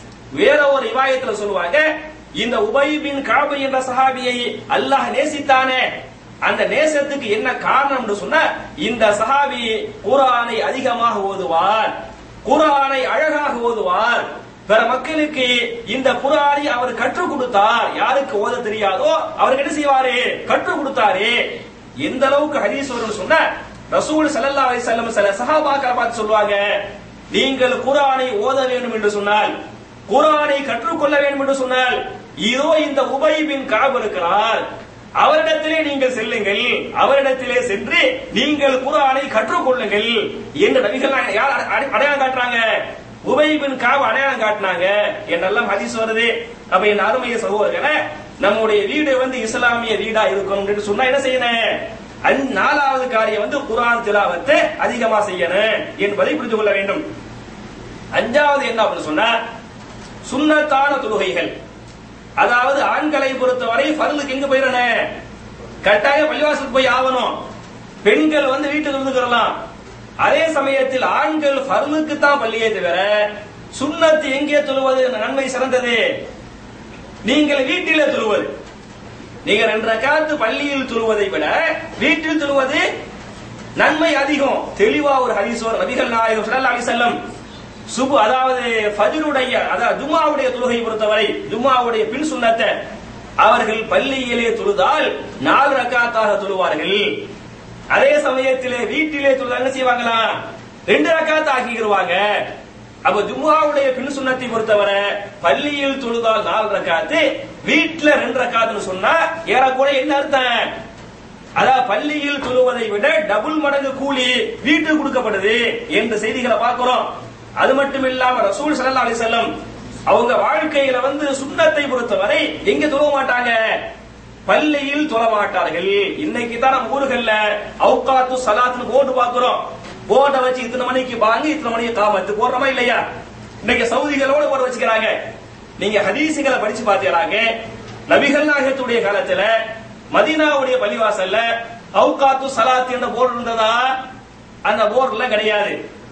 வேற ஒரு ரிவாயத்துல சொல்லுவாங்க இந்த உபை பின் காபு என்ற சஹாபியை அல்லாஹ் நேசித்தானே அந்த நேசத்துக்கு என்ன காரணம்னு சொன்னா இந்த சஹாபி குர்ஆனை அதிகமாக ஓதுவார் குர்ஆனை அழகாக ஓதுவார் பிற மக்களுக்கு இந்த குர்ஆனை அவர் கற்றுக் கொடுத்தார் யாருக்கு ஓத தெரியாதோ அவருக்கு என்ன செய்வாரு கற்றுக் கொடுத்தாரு எந்த அளவுக்கு ஹதீஸ் வரும்னு சொன்னா ரசூல் ஸல்லல்லாஹு அலைஹி வஸல்லம் சில சஹாபாக்கள் பார்த்து சொல்லுவாங்க நீங்கள் குர்ஆனை ஓத வேண்டும் என்று சொன்னால் குர்ஆனை கற்றுக்கொள்ள வேண்டும் என்று சொன்னால் இதோ இந்த உபை பின் கஅப் இருக்கிறார் அவரிடத்திலே நீங்கள் செல்லுங்கள் அவரிடத்திலே சென்று நீங்கள் குர்ஆனை கற்றுக்கொள்ளுங்கள் என்று நபிகள் நாயகம் யார் அடை- அடையாளம் காட்டுறாங்க உபை பின் கஅப் அடையாளம் காட்டினாங்க என்றெல்லாம் ஹதீஸ் வருது அப்ப என் அருமைய சகோதரர்களே நம்முடைய வீடு வந்து இஸ்லாமிய வீடா இருக்கணும் என்று சொன்னா என்ன செய்யணும் அந் நாலாவது காரியம் வந்து குர்ஆன் திலாவத்தை அதிகமா செய்யணும் என்பதை புரிந்து கொள்ள வேண்டும் அஞ்சாவது என்ன அப்படின்னு சொன்னா சுன்னத்தான தொழுகைகள் அதாவது ஆண்களை பொறுத்தவரை ஃபர்லுக்கு எங்க போயிடணும் கட்டாயம் பள்ளிவாசலுக்கு போய் ஆகணும் பெண்கள் வந்து வீட்டுக்கு இருந்துக்கிறலாம் அதே சமயத்தில் ஆண்கள் ஃபர்லுக்கு தான் பள்ளியே தவிர சுன்னத்து எங்கே தொழுவது நன்மை சிறந்தது நீங்கள் வீட்டிலே தொழுவது நீங்க ரெண்டு ரக்காத்து பள்ளியில் தொழுவதை விட வீட்டில் தொழுவது நன்மை அதிகம் தெளிவா ஒரு ஹதீஸோர் நபிகள் நாயகம் ஸல்லல்லாஹு அலைஹி வஸல்லம் சுபு அதாவது ஃபஜ்ருடைய அதாவது ஜும்மாவுடைய தொழுகை பொறுத்தவரை ஜும்மாவுடைய பின் சுன்னத்தை அவர்கள் பள்ளியிலே தொழுதால் நாலு ரக்காத்தாக தொழுவார்கள் அதே சமயத்திலே வீட்டிலே தொழுதா என்ன செய்வாங்களா ரெண்டு ரக்காத் ஆக்கிடுவாங்க அப்ப ஜும்மாவுடைய பின் சுன்னத்தை பொறுத்தவரை பள்ளியில் தொழுதால் நாலு ரக்காத்து வீட்டுல ரெண்டு ரக்காத்துன்னு சொன்னா ஏறக்கூட என்ன அர்த்தம் அதாவது பள்ளியில் தொழுவதை விட டபுள் மடங்கு கூலி வீட்டுக்கு கொடுக்கப்படுது என்ற செய்திகளை பார்க்கிறோம் அது மட்டும் இல்லாம ரசூல் ஸல்லல்லாஹு அலைஹி வஸல்லம் அவங்க வாழ்க்கையில வந்து சுண்ணத்தை பொறுத்தவரை எங்க தொழ மாட்டாங்க பள்ளியில் தொழ மாட்டார்கள் இன்னைக்கு தான் நம்ம ஊர்கள்ல அவுகாத்து சலாத்துன்னு போர்டு பார்க்கிறோம் போர்டை வச்சு இத்தனை மணிக்கு வாங்கி இத்தனை மணிக்கு காமத்து போடுறோமா இல்லையா இன்னைக்கு சவுதிகளோட போட வச்சுக்கிறாங்க நீங்க ஹதீசுகளை படிச்சு பார்த்தீங்களாங்க நபிகள் நாயகத்துடைய காலத்துல மதீனாவுடைய பள்ளிவாசல்ல அவுகாத்து சலாத் என்ற போர்டு இருந்ததா அந்த போர்டுல கிடையாது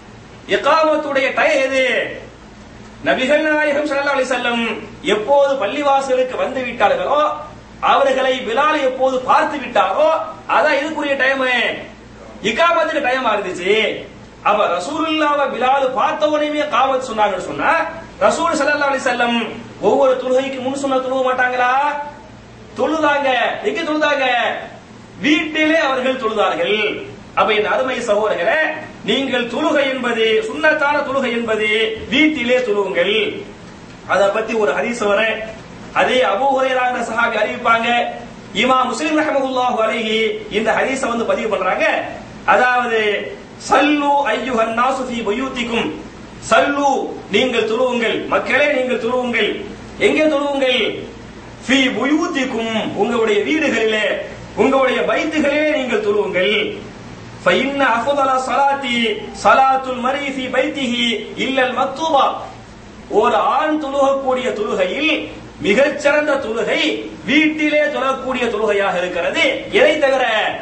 இகாமத்துடைய டயம் எது நபிகள் நாயகம் ஸல்லல்லாஹு அலைஹி வஸல்லம் எப்போது பள்ளிவாசலுக்கு வந்து விட்டார்களோ அவர்களை பிலால் எப்போது பார்த்து விட்டாரோ அதான் இதுக்குரிய டைம் இகாமத்துக்கு டைம் இருந்துச்சு அப்ப ரசூலுல்லாஹ்வை பிலால் பார்த்த உடனே காமத் சொன்னாங்கன்னு சொன்னா ரசூல் ஸல்லல்லாஹு அலைஹி வஸல்லம் ஒவ்வொரு தொழுகைக்கு முன் சொன்ன தொழுக மாட்டாங்களா தொழுதாங்க எங்க தொழுதாங்க வீட்டிலே அவர்கள் தொழுதார்கள் அப்ப என் அருமை சகோதரர்களே நீங்கள் தொழுகை என்பது சுன்னத்தான தொழுகை என்பது வீட்டிலே தொழுவுங்கள் அத பத்தி ஒரு ஹதீஸ் வர அதே அபூ ஹுரைராங்கிற சஹாபி அறிவிப்பாங்க இமாம் முஸ்லிம் ரஹமத்துல்லாஹு அலைஹி இந்த ஹதீஸ வந்து பதிவு பண்றாங்க அதாவது சல்லு ஐயுஹன் நாசு ஃபீ புயூத்திக்கும் சல்லு நீங்கள் தொழுவுங்கள் மக்களே நீங்கள் தொழுவுங்கள் எங்கே தொழுவுங்கள் ஃபீ புயூத்திக்கும் உங்களுடைய வீடுகளிலே உங்களுடைய பைத்துகளிலே நீங்கள் தொழுவுங்கள் فإن أفضل صلاة صلاة المرء في بيته إلا المكتوبة ஒரு ஆண் தொழுகக்கூடிய தொழுகையில் மிகச்சிறந்த தொழுகை வீட்டிலே தொழக்கூடிய தொழுகையாக இருக்கிறது எதை தவிர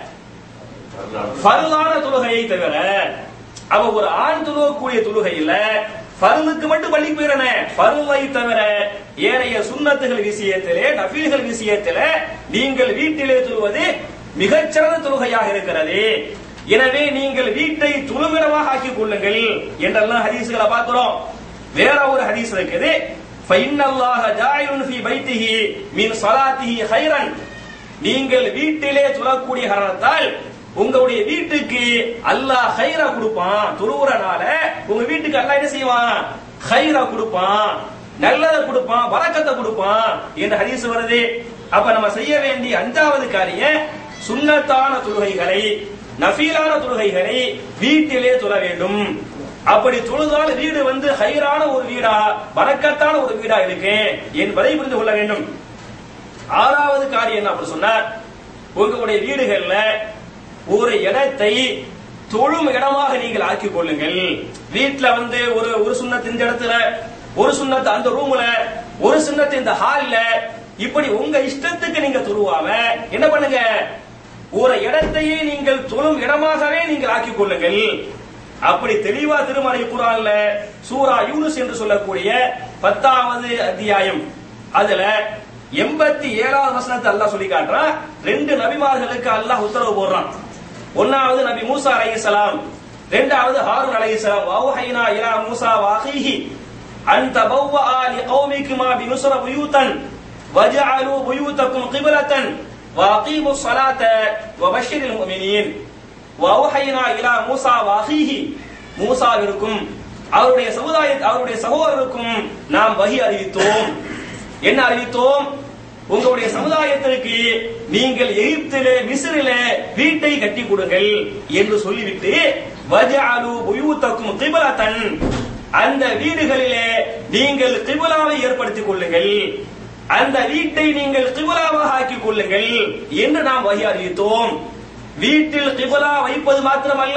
ஃபர்லான தொழுகையை தவிர அவ ஒரு ஆண் தொழுகக்கூடிய தொழுகையில ஃபர்லுக்கு மட்டும் பள்ளி போயிடன ஃபர்லை தவிர ஏனைய சுன்னத்துகள் விஷயத்திலே நஃபீல்கள் விஷயத்திலே நீங்கள் வீட்டிலே தொழுவது மிகச்சிறந்த தொழுகையாக இருக்கிறது எனவே நீங்கள் வீட்டை துளுமிடமாக ஆக்கிக் கொள்ளுங்கள் என்றெல்லாம் ஹதீஸ்களை பார்க்கிறோம் வேற ஒரு ஹதீஸ் இருக்குது فإن الله جاعل في بيته من صلاته خيرا நீங்கள் வீட்டிலே தொழக்கூடிய காரணத்தால் உங்களுடைய வீட்டுக்கு அல்லாஹ் ஹைரா கொடுப்பான் தொழுவுறனால உங்க வீட்டுக்கு அல்லாஹ் என்ன செய்வான் ஹைரா கொடுப்பான் நல்லதை கொடுப்பான் வரக்கத்தை கொடுப்பான் என்ற ஹதீஸ் வருது அப்ப நம்ம செய்ய வேண்டிய அஞ்சாவது காரியம் சுன்னத்தான தொழுகைகளை நஃபீலான தொழுகைகளை வீட்டிலே தொழ வேண்டும் அப்படி தொழுதால் வீடு வந்து ஹைரான ஒரு வீடா வரக்கத்தான ஒரு வீடா இருக்கு என்பதை புரிந்து கொள்ள வேண்டும் ஆறாவது காரியம் என்ன அப்படி சொன்னார் உங்களுடைய வீடுகள்ல ஒரு இடத்தை தொழும் இடமாக நீங்கள் ஆக்கிக் கொள்ளுங்கள் வீட்டுல வந்து ஒரு ஒரு சுண்ணத்து இந்த இடத்துல ஒரு சுண்ணத்து அந்த ரூம்ல ஒரு சுண்ணத்து இந்த ஹால்ல இப்படி உங்க இஷ்டத்துக்கு நீங்க தொழுவாம என்ன பண்ணுங்க ஒரு இடத்தையே நீங்கள் தொழும் இடமாகவே நீங்கள் ஆக்கிக் கொள்ளுங்கள் அப்படி தெளிவா திருமலை குரான்ல சூரா யூனுஸ் என்று சொல்லக்கூடிய பத்தாவது அத்தியாயம் அதுல எண்பத்தி ஏழாவது வசனத்தை அல்லாஹ் சொல்லி காட்டுறான் ரெண்டு நபிமார்களுக்கு அல்லாஹ் உத்தரவு போடுறான் ஒன்னாவது நபி மூசா அலைஹிஸ்ஸலாம் இரண்டாவது ஹாரூன் அலைஹிஸ்ஸலாம் வௌஹைனா இலா மூசா வாஹிஹி அன் தபவ்வா லிகௌமிக்குமா பினுஸ்ர புயூதன் வஜஅலு புயூதக்கும் கிப்லத்தன் واقيموا الصلاه وبشر المؤمنين وأوحينا إلى موسى واخيه மூசாவிற்கும் அவருடைய சமுதாய அவருடைய சகோதரருக்கும் நாம் வகி அறிவித்தோம் என்ன அறிவித்தோம் உங்களுடைய சமுதாயத்திற்கு நீங்கள் எகிப்திலே மிஸ்ரிலே வீட்டை கட்டி கொடுங்கள் என்று சொல்லிவிட்டு வஜஅலு புயூத்தக்கும் கிப்லத்தன் அந்த வீடுகளிலே நீங்கள் கிபிலாவை ஏற்படுத்திக் கொள்ளுங்கள் அந்த வீட்டை நீங்கள் கிபிலாவாக ஆக்கிக் கொள்ளுங்கள் என்று நாம் வகி அறிவித்தோம் வீட்டில் கிபிலா வைப்பது மாத்திரமல்ல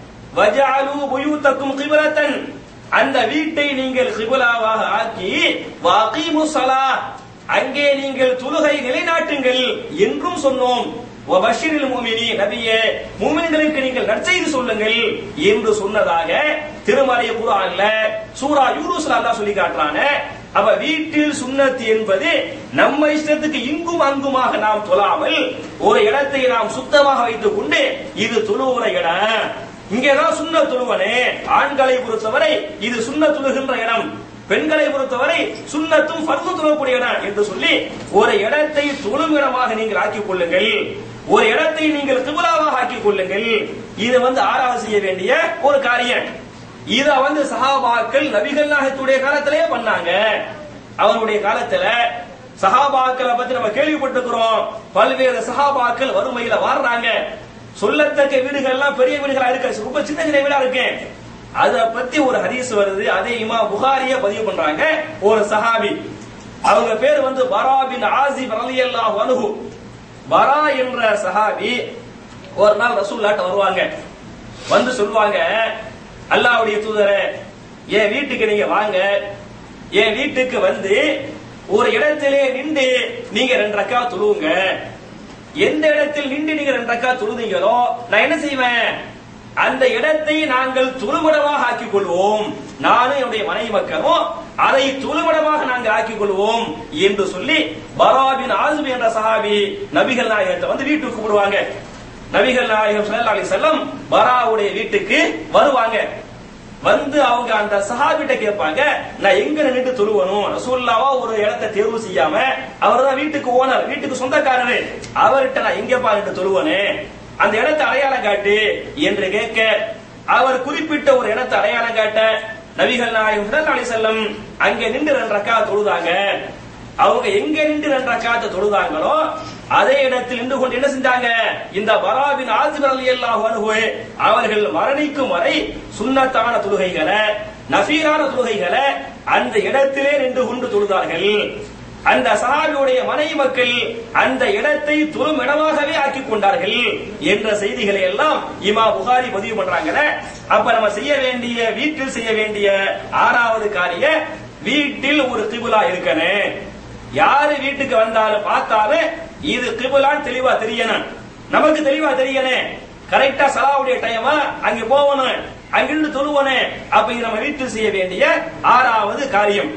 வஜாலு புயூத்தக்கும் கிபிலத்தன் அந்த வீட்டை நீங்கள் கிபிலாவாக ஆக்கி வாகீமு ஸலா அங்கே நீங்கள் தொழுகை நிலைநாட்டுங்கள் என்றும் சொன்னோம் வபஷிரில் மூமினி நபியே மூமின்களுக்கு நீங்கள் நற்செய்தி சொல்லுங்கள் என்று சொன்னதாக திருமலை குர்ஆன்ல சூரா யூனுஸ்ல அல்லாஹ் சொல்லி காட்டுறானே அப்ப வீட்டில் சுன்னத்து என்பது நம்ம இஷ்டத்துக்கு இங்கும் அங்குமாக நாம் தொழாமல் ஒரு இடத்தை நாம் சுத்தமாக வைத்துக் கொண்டு இது தொழுவுற இடம் இங்கேதான் சுண்ண தொழுவனே ஆண்களை பொறுத்தவரை இது சுண்ண தொழுகின்ற இடம் பெண்களை பொறுத்தவரை சுண்ணத்தும் ஃபர்து தொழக்கூடிய இடம் என்று சொல்லி ஒரு இடத்தை தொழும் இடமாக நீங்கள் ஆக்கிக் கொள்ளுங்கள் ஒரு இடத்தை நீங்கள் கிபிலாவாக ஆக்கிக் கொள்ளுங்கள் இது வந்து ஆராய்ச்சி செய்ய வேண்டிய ஒரு காரியம் இத வந்து சஹாபாக்கள் நபிகள் நாயகத்துடைய காலத்திலேயே பண்ணாங்க அவருடைய காலத்துல சஹாபாக்களை பத்தி நம்ம கேள்விப்பட்டிருக்கிறோம் பல்வேறு சஹாபாக்கள் வறுமையில வாழ்றாங்க சொல்லத்தக்க வீடுகள்லாம் பெரிய வீடுகளா இருக்கு ரொம்ப சின்ன சின்ன வீடா இருக்கு அத பத்தி ஒரு ஹதீஸ் வருது அதே இமா புகாரிய பதிவு பண்றாங்க ஒரு சஹாபி அவங்க பேர் வந்து பரா பின் ஆசிப் ரலியல்லாஹு அன்ஹு பரா என்ற சஹாபி ஒரு நாள் ரசூல்லாட்ட வருவாங்க வந்து சொல்லுவாங்க அல்லாஹ்வுடைய தூதரே என் வீட்டுக்கு நீங்க வாங்க என் வீட்டுக்கு வந்து ஒரு இடத்திலே நின்று நீங்க ரெண்டு ரக்கா தொழுவுங்க எந்த இடத்தில் நின்று நீங்க ரெண்டு ரக்கா தொழுதீங்களோ நான் என்ன செய்வேன் அந்த இடத்தை நாங்கள் துளுமடமாக ஆக்கிக் கொள்வோம் நானும் என்னுடைய மனைவி மக்களும் அதை துளுமடமாக நாங்கள் ஆக்கிக் கொள்வோம் என்று சொல்லி பராபின் ஆசும் என்ற சஹாபி நபிகள் நாயகத்தை வந்து வீட்டுக்கு கூப்பிடுவாங்க நபிகள் நாயகம் ஸல்லல்லாஹு அலைஹி வஸல்லம் பராவுடைய வீட்டுக்கு வருவாங்க வந்து அவங்க அந்த சஹாபிட்ட கேட்பாங்க நான் எங்க நின்று தொழுவணும் ரசூல்லாவா ஒரு இடத்தை தேர்வு செய்யாம அவர் தான் வீட்டுக்கு ஓனர் வீட்டுக்கு சொந்தக்காரரு அவர்கிட்ட நான் எங்கப்பா நின்று தொழுவனே அந்த இடத்தை அடையாளம் காட்டு என்று கேட்க அவர் குறிப்பிட்ட ஒரு இடத்தை அடையாளம் காட்ட நபிகள் நாயகம் ஸல்லல்லாஹு அலைஹி வஸல்லம் அங்கே நின்று ரெண்டு ரக்கா தொழுதாங்க அவங்க எங்க நின்று ரெண்டு ரக்காத்தை தொழுதாங்களோ அதே இடத்தில் நின்று கொண்டு என்ன செஞ்சாங்க இந்த பராபின் ஆசிபர் அலி அல்லாஹ் அவர்கள் மரணிக்கும் வரை சுன்னத்தான தொழுகைகளை நஃபீரான தொழுகைகளை அந்த இடத்திலே நின்று கொண்டு தொழுதார்கள் அந்த சஹாபியுடைய மனைவி மக்கள் அந்த இடத்தை துரும் இடமாகவே ஆக்கி கொண்டார்கள் என்ற செய்திகளை எல்லாம் இமா புகாரி பதிவு பண்றாங்கல்ல அப்ப நம்ம செய்ய வேண்டிய வீட்டில் செய்ய வேண்டிய ஆறாவது காரிய வீட்டில் ஒரு திபுலா இருக்கணும் யாரு வீட்டுக்கு வந்தாலும் பார்த்தாலும் இது கிபிலான்னு தெளிவா தெரியணும் நமக்கு தெளிவா தெரியணும் கரெக்டா சலாவுடைய டைமா அங்க போகணும் அங்கிருந்து தொழுவணும் அப்ப இது நம்ம வீட்டில் செய்ய வேண்டிய ஆறாவது காரியம்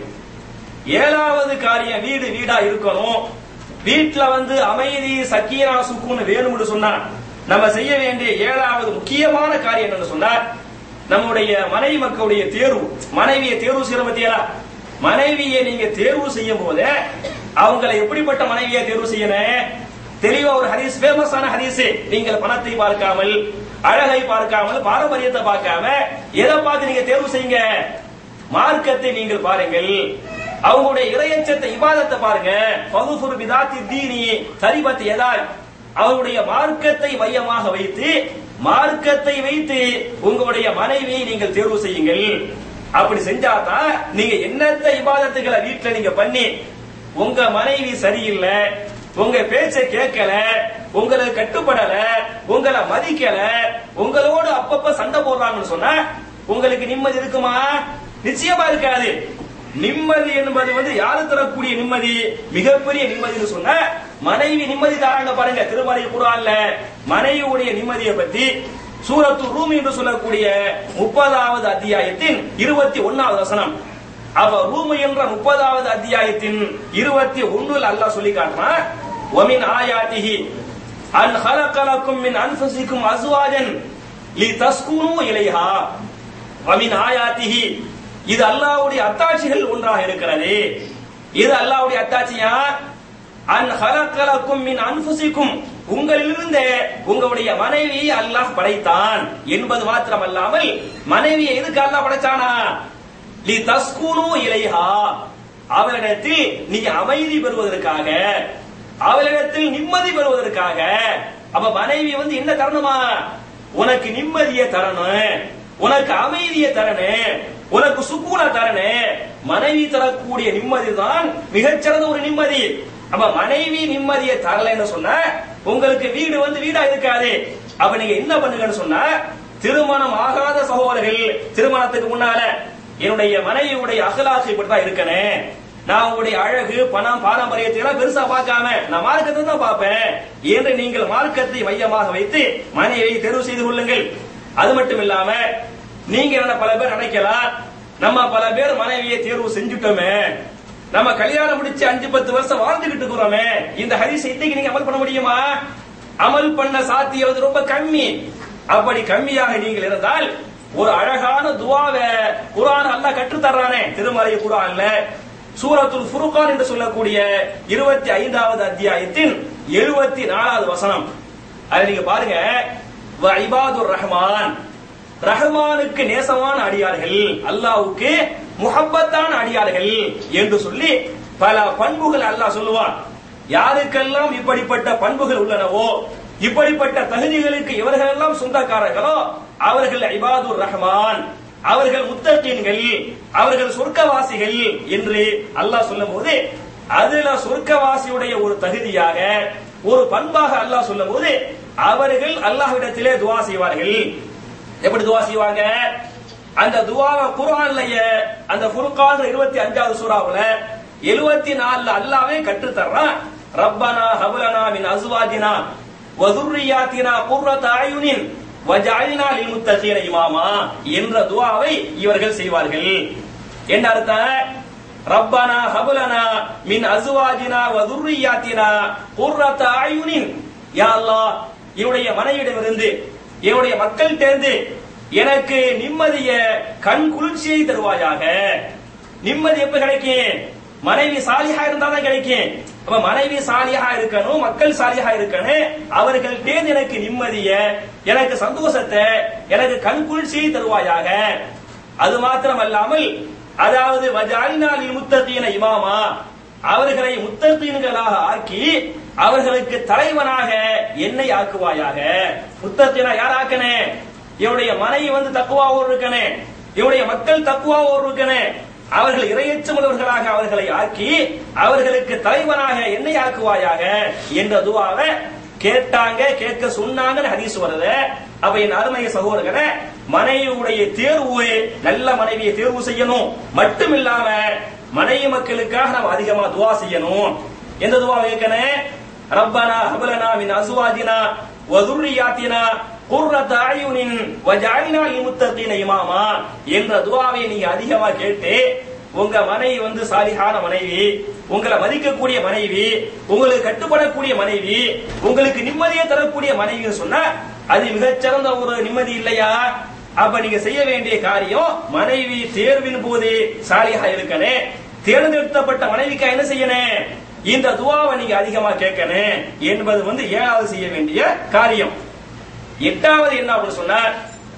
ஏழாவது காரியம் வீடு வீடா இருக்கணும் வீட்டுல வந்து அமைதி சக்கீனா சுக்குன்னு வேணும்னு சொன்னா நம்ம செய்ய வேண்டிய ஏழாவது முக்கியமான காரியம் என்னன்னு சொன்னா நம்முடைய மனைவி மக்களுடைய தேர்வு மனைவியை தேர்வு செய்யற பத்தியா மனைவியை நீங்க தேர்வு செய்யும் போது அவங்களை எப்படிப்பட்ட மனைவியை தேர்வு செய்யணும் தெளிவா ஒரு ஹதீஸ் ஃபேமஸான ஹதீஸ் நீங்கள் பணத்தை பார்க்காமல் அழகை பார்க்காமல் பாரம்பரியத்தை பார்க்காம எதை பார்த்து நீங்க தேர்வு செய்யுங்க மார்க்கத்தை நீங்கள் பாருங்கள் அவங்களுடைய இறையச்சத்தை இபாதத்தை பாருங்க பகுஃபுர் பிதாத்தி தீனி சரிபத் எதால் அவருடைய மார்க்கத்தை மையமாக வைத்து மார்க்கத்தை வைத்து உங்களுடைய மனைவியை நீங்கள் தேர்வு செய்யுங்கள் அப்படி செஞ்சாதான் நீங்க என்னத்த இபாதத்துகளை வீட்டுல நீங்க பண்ணி உங்க மனைவி சரியில்லை உங்க பேச்ச கேட்கல உங்களுக்கு கட்டுப்படல உங்களை மதிக்கல உங்களோடு அப்பப்ப சண்டை போடுறாங்கன்னு சொன்னா உங்களுக்கு நிம்மதி இருக்குமா நிச்சயமா இருக்காது நிம்மதி என்பது வந்து யாரு தரக்கூடிய நிம்மதி மிகப்பெரிய நிம்மதின்னு சொன்ன மனைவி நிம்மதி தராங்க பாருங்க திருமலை குரான்ல மனைவியுடைய நிம்மதியை பத்தி சூரத்து ரூம் என்று சொல்லக்கூடிய முப்பதாவது அத்தியாயத்தின் இருபத்தி ஒன்னாவது வசனம் அப்ப ரூம் என்ற முப்பதாவது அத்தியாயத்தின் இருபத்தி ஒண்ணுல அல்லாஹ் சொல்லி காட்டுறான் ஒமின் ஆயாத்திஹி அன் ஹலக்கலக்கும் மின் அன்ஃபுசிக்கும் அஸ்வாஜன் லி தஸ்குனு இலைஹா வமின் ஆயாத்திஹி இது அல்லாஹ்வுடைய அத்தாட்சிகள் ஒன்றாக இருக்கிறது இது அல்லாஹ்வுடைய அத்தாட்சியா அன் ஹலக்கலக்கும் மின் அன்ஃபுசிக்கும் உங்களிலிருந்தே உங்களுடைய மனைவி அல்லாஹ் படைத்தான் என்பது மாத்திரம் அல்லாமல் மனைவியை எதுக்கு அல்லாஹ் படைச்சானா லி தஸ்குனு இலைஹா அவளிடத்தில் நீ அமைதி பெறுவதற்காக அவளிடத்தில் நிம்மதி பெறுவதற்காக அப்ப மனைவி வந்து என்ன தரணுமா உனக்கு நிம்மதியை தரணும் உனக்கு அமைதியை தரணும் உனக்கு சுக்கூன தரணும் மனைவி தரக்கூடிய நிம்மதி தான் மிகச்சிறந்த ஒரு நிம்மதி அப்ப மனைவி நிம்மதியை தரலைன்னு சொன்னா உங்களுக்கு வீடு வந்து வீடா இருக்காது அப்ப நீங்க என்ன பண்ணுங்கன்னு சொன்னா திருமணம் ஆகாத சகோதரர்கள் திருமணத்துக்கு முன்னால என்னுடைய மனைவியுடைய அகலாசை இப்படிதான் இருக்கணும் நான் உங்களுடைய அழகு பணம் பாரம்பரியத்தை எல்லாம் பெருசா பார்க்காம நான் மார்க்கத்தை தான் பார்ப்பேன் என்று நீங்கள் மார்க்கத்தை மையமாக வைத்து மனைவியை தேர்வு செய்து கொள்ளுங்கள் அது மட்டும் இல்லாம நீங்க என்ன பல பேர் நினைக்கலாம் நம்ம பல பேர் மனைவியை தேர்வு செஞ்சுட்டோமே நம்ம கல்யாணம் முடிச்சு அஞ்சு பத்து வருஷம் வாழ்ந்துகிட்டு இருக்கிறோமே இந்த ஹரிசை இன்னைக்கு நீங்க அமல் பண்ண முடியுமா அமல் பண்ண சாத்தியம் ரொம்ப கம்மி அப்படி கம்மியாக நீங்கள் இருந்தால் ஒரு அழகான துவாவை குரான் அல்லாஹ் கற்றுத் தர்றானே திருமறை குரான்ல சூரத்துல் ஃபுருகான் என்று சொல்லக்கூடிய இருபத்தி ஐந்தாவது அத்தியாயத்தின் எழுபத்தி நாலாவது வசனம் அதை நீங்க பாருங்க வ இபாதுர் ரஹ்மான் ரஹ்மானுக்கு நேசமான அடியார்கள் அல்லாஹ்வுக்கு முஹப்பத்தான அடியார்கள் என்று சொல்லி பல பண்புகள் அல்லாஹ் சொல்லுவான் யாருக்கெல்லாம் இப்படிப்பட்ட பண்புகள் உள்ளனவோ இப்படிப்பட்ட தகுதிகளுக்கு இவர்களெல்லாம் சொந்தக்காரர்களோ அவர்கள் இபாதுர் ரஹ்மான் அவர்கள் முத்தகீன்கள் அவர்கள் சொர்க்கவாசிகள் என்று அல்லாஹ் சொல்லும் போது அதுல சொர்க்கவாசியுடைய ஒரு தகுதியாக ஒரு பண்பாக அல்லாஹ் சொல்லும் போது அவர்கள் அல்லாஹ்விடத்திலே துவா செய்வார்கள் எப்படி துவா செய்வாங்க அந்த துவாவை குர்ஆன்லயே அந்த ஃபுர்கான் இருபத்தி அஞ்சாவது சூறாவுல எழுபத்தி நாலுல அல்லாவே கற்று தர்றான் ரப்பனா ஹபலனா மின் அஸ்வாஜினா வதுர்ரியாத்தினா குர்ரத அயுனின் வஜஅல்னா லில் முத்தகீன இமாமா என்ற துஆவை இவர்கள் செய்வார்கள் என்ன அர்த்தம் ரப்பனா ஹபலனா மின் அசுவாஜினா வ துர்ரியாத்தினா குர்ரத அயுனின் யா அல்லாஹ் என்னுடைய மனைவிடமிருந்து என்னுடைய மக்கள் தேர்ந்து எனக்கு நிம்மதிய கண் குளிர்ச்சியை தருவாயாக நிம்மதி எப்ப கிடைக்கும் மனைவி சாலிஹா இருந்தா தான் கிடைக்கும் அப்ப மனைவி சாலிஹா இருக்கணும் மக்கள் சாலிஹா இருக்கணும் அவர்கள் தேர்ந்து எனக்கு நிம்மதிய எனக்கு சந்தோஷத்தை எனக்கு கண் குளிர்ச்சியை தருவாயாக அது மாத்திரமல்லாமல் அதாவது வஜாலினாலில் முத்தத்தீன இமாமா அவர்களை முத்தத்தீன்களாக ஆக்கி அவர்களுக்கு தலைவனாக என்னை ஆக்குவாயாக முத்தத்தீனா யார் ஆக்கனே என்னுடைய மனைவி வந்து தக்குவாவோடு இருக்கனே என்னுடைய மக்கள் தக்குவாவோடு இருக்கனே அவர்கள் இரையச்சமுள்ளவர்களாக அவர்களை ஆக்கி அவர்களுக்கு தலைவனாக என்னை ஆக்குவாயாக என்ற துவாவை கேட்டாங்க கேட்க சொன்னாங்கன்னு ஹதீஸ் வருது அப்ப என் அருமைய சகோதரர்களே மனைவியுடைய தேர்வு நல்ல மனைவியை தேர்வு செய்யணும் மட்டும் இல்லாம மனைவி மக்களுக்காக நாம் அதிகமா துவா செய்யணும் எந்த துவா கேட்கணும் ரப்பனா ஹபலனா மின் அசுவாஜினா வதுர்ரியாத்தினா குர்ரத அயுனின் வஜஅல்னா லில் முத்தகீன இமாமா என்ற துவாவை நீங்க அதிகமா கேட்டு உங்க மனைவி வந்து சாலிஹான மனைவி உங்களை மதிக்கக்கூடிய மனைவி உங்களுக்கு கட்டுப்படக்கூடிய மனைவி உங்களுக்கு நிம்மதியை தரக்கூடிய மனைவின்னு சொன்னா அது மிகச்சிறந்த ஒரு நிம்மதி இல்லையா அப்ப நீங்க செய்ய வேண்டிய காரியம் மனைவி தேர்வின் போது சாலிஹா இருக்கனே தேர்ந்தெடுக்கப்பட்ட மனைவிக்கா என்ன செய்யணும் இந்த துவாவை நீங்க அதிகமா கேட்கணும் என்பது வந்து ஏழாவது செய்ய வேண்டிய காரியம் எட்டாவது என்ன அப்படின்னு சொன்னார்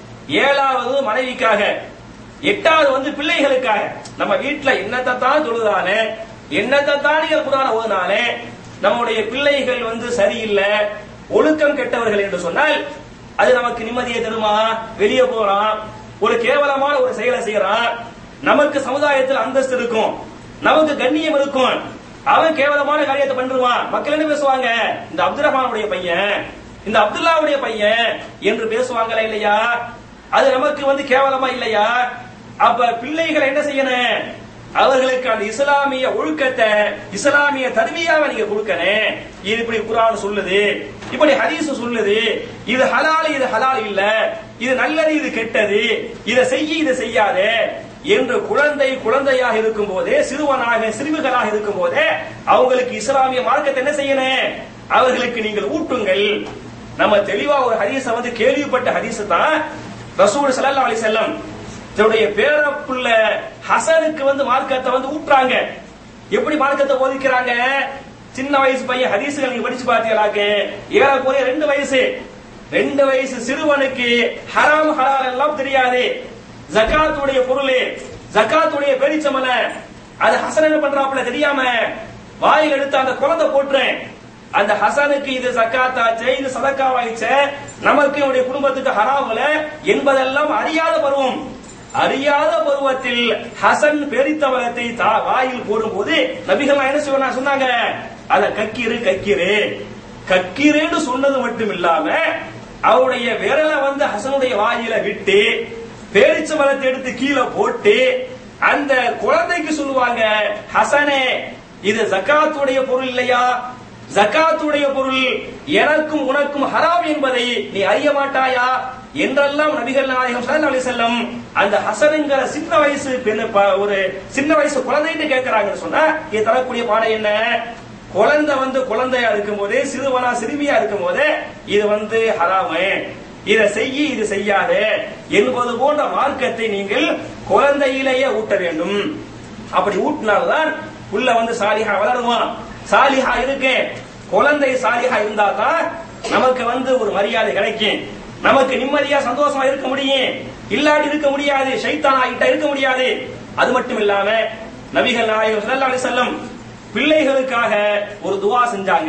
ஏழாவது மனைவிக்காக எட்டாவது வந்து பிள்ளைகளுக்காக நம்ம வீட்டுல என்னத்தை தான் தொழுதானே என்னத்தை தான் நீங்க குரான ஓதுனாலே நம்முடைய பிள்ளைகள் வந்து சரியில்லை ஒழுக்கம் கெட்டவர்கள் என்று சொன்னால் அது நமக்கு நிம்மதியை தருமா வெளியே போறான் ஒரு கேவலமான ஒரு செயலை செய்யறான் நமக்கு சமுதாயத்தில் அந்தஸ்து இருக்கும் நமக்கு கண்ணியம் இருக்கும் அவன் கேவலமான காரியத்தை பண்ணிருவான் மக்கள் என்ன பேசுவாங்க இந்த அப்துல் ரஹ்மானுடைய பையன் இந்த அப்துல்லாவுடைய பையன் என்று பேசுவாங்களா இல்லையா அது நமக்கு வந்து கேவலமா இல்லையா அப்ப பிள்ளைகளை என்ன செய்யணும் அவர்களுக்கு அந்த இஸ்லாமிய ஒழுக்கத்தை இஸ்லாமிய தருவியாவை நீங்க கொடுக்கணும் இது இப்படி குரான் சொல்லுது இப்படி ஹதீஸ் சொல்லுது இது ஹலால் இது ஹலால் இல்ல இது நல்லது இது கெட்டது இதை செய்ய இதை செய்யாதே என்று குழந்தை குழந்தையாக இருக்கும் போதே சிறுவனாக சிறுமிகளாக இருக்கும் போதே அவங்களுக்கு இஸ்லாமிய மார்க்கத்தை என்ன செய்யணும் அவர்களுக்கு நீங்கள் ஊட்டுங்கள் நம்ம தெளிவா ஒரு ஹதீஸ வந்து கேள்விப்பட்ட ஹதீஸ் தான் ரசூல் ஸல்லல்லாஹு அலைஹி வஸல்லம் தன்னுடைய பேரப்புள்ள ஹசனுக்கு வந்து மார்க்கத்தை வந்து ஊட்டுறாங்க எப்படி மார்க்கத்தை போதிக்கிறாங்க சின்ன வயசு பையன் ஹதீஸ்கள் நீங்க படிச்சு பார்த்தீங்களாக்க ஏறக்குறைய ரெண்டு வயசு ரெண்டு வயசு சிறுவனுக்கு ஹராம் ஹலால் எல்லாம் தெரியாது ஜகாத்துடைய பொருள் ஜகாத்துடைய பெரிச்சமல அது ஹசன் என்ன பண்றாப்புல தெரியாம வாயில் எடுத்து அந்த குழந்தை போட்டுறேன் அந்த ஹசனுக்கு இது ஜக்காத்தாச்சே இது சதக்காவாயிச்சே நமக்கு என்னுடைய குடும்பத்துக்கு ஹராமல என்பதெல்லாம் அறியாத பருவம் அறியாத பருவத்தில் ஹசன் பெரித்தவரத்தை தா வாயில் போடும்போது நபிகள் என்ன சொன்னா சொன்னாங்க அத கக்கிரு கக்கிரு கக்கிருன்னு சொன்னது மட்டும் இல்லாம அவருடைய விரலை வந்து ஹசனுடைய வாயில விட்டு பேரிச்ச மரத்தை எடுத்து கீழே போட்டு அந்த குழந்தைக்கு சொல்லுவாங்க ஹசனே இது ஜக்காத்துடைய பொருள் இல்லையா ஜக்காத்துடைய பொருள் எனக்கும் உனக்கும் ஹராம் என்பதை நீ அறிய மாட்டாயா என்றெல்லாம் நபிகள் நாயகம் ஸல்லல்லாஹு அலைஹி வஸல்லம் அந்த ஹசனுங்கிற சின்ன வயசு பெண் ப- ஒரு சின்ன வயசு குழந்தைன்னு கேட்கறாங்கன்னு சொன்னா இது தரக்கூடிய பாடம் என்ன குழந்தை வந்து குழந்தையா இருக்கும் போதே சிறுவனா சிறுமியா இருக்கும் போதே இது வந்து ஹராமு இதை செய்ய இது செய்யாதே என்பது போன்ற மார்க்கத்தை நீங்கள் குழந்தையிலேயே ஊட்ட வேண்டும் அப்படி ஊட்டினால்தான் உள்ள வந்து சாலிஹா வளருவான் சாலிஹா இருக்கு குழந்தை சாலிஹா இருந்தா தான் நமக்கு வந்து ஒரு மரியாதை கிடைக்கும் நமக்கு நிம்மதியா சந்தோஷமா இருக்க முடியும் இல்லாட்டி இருக்க முடியாது ஷைத்தான் ஆகிட்ட இருக்க முடியாது அது மட்டும் இல்லாம நபிகள் நாயகம் ஸல்லல்லாஹு அலைஹி வஸல்லம் பிள்ளைகளுக்காக ஒரு துவா செஞ்சாங்க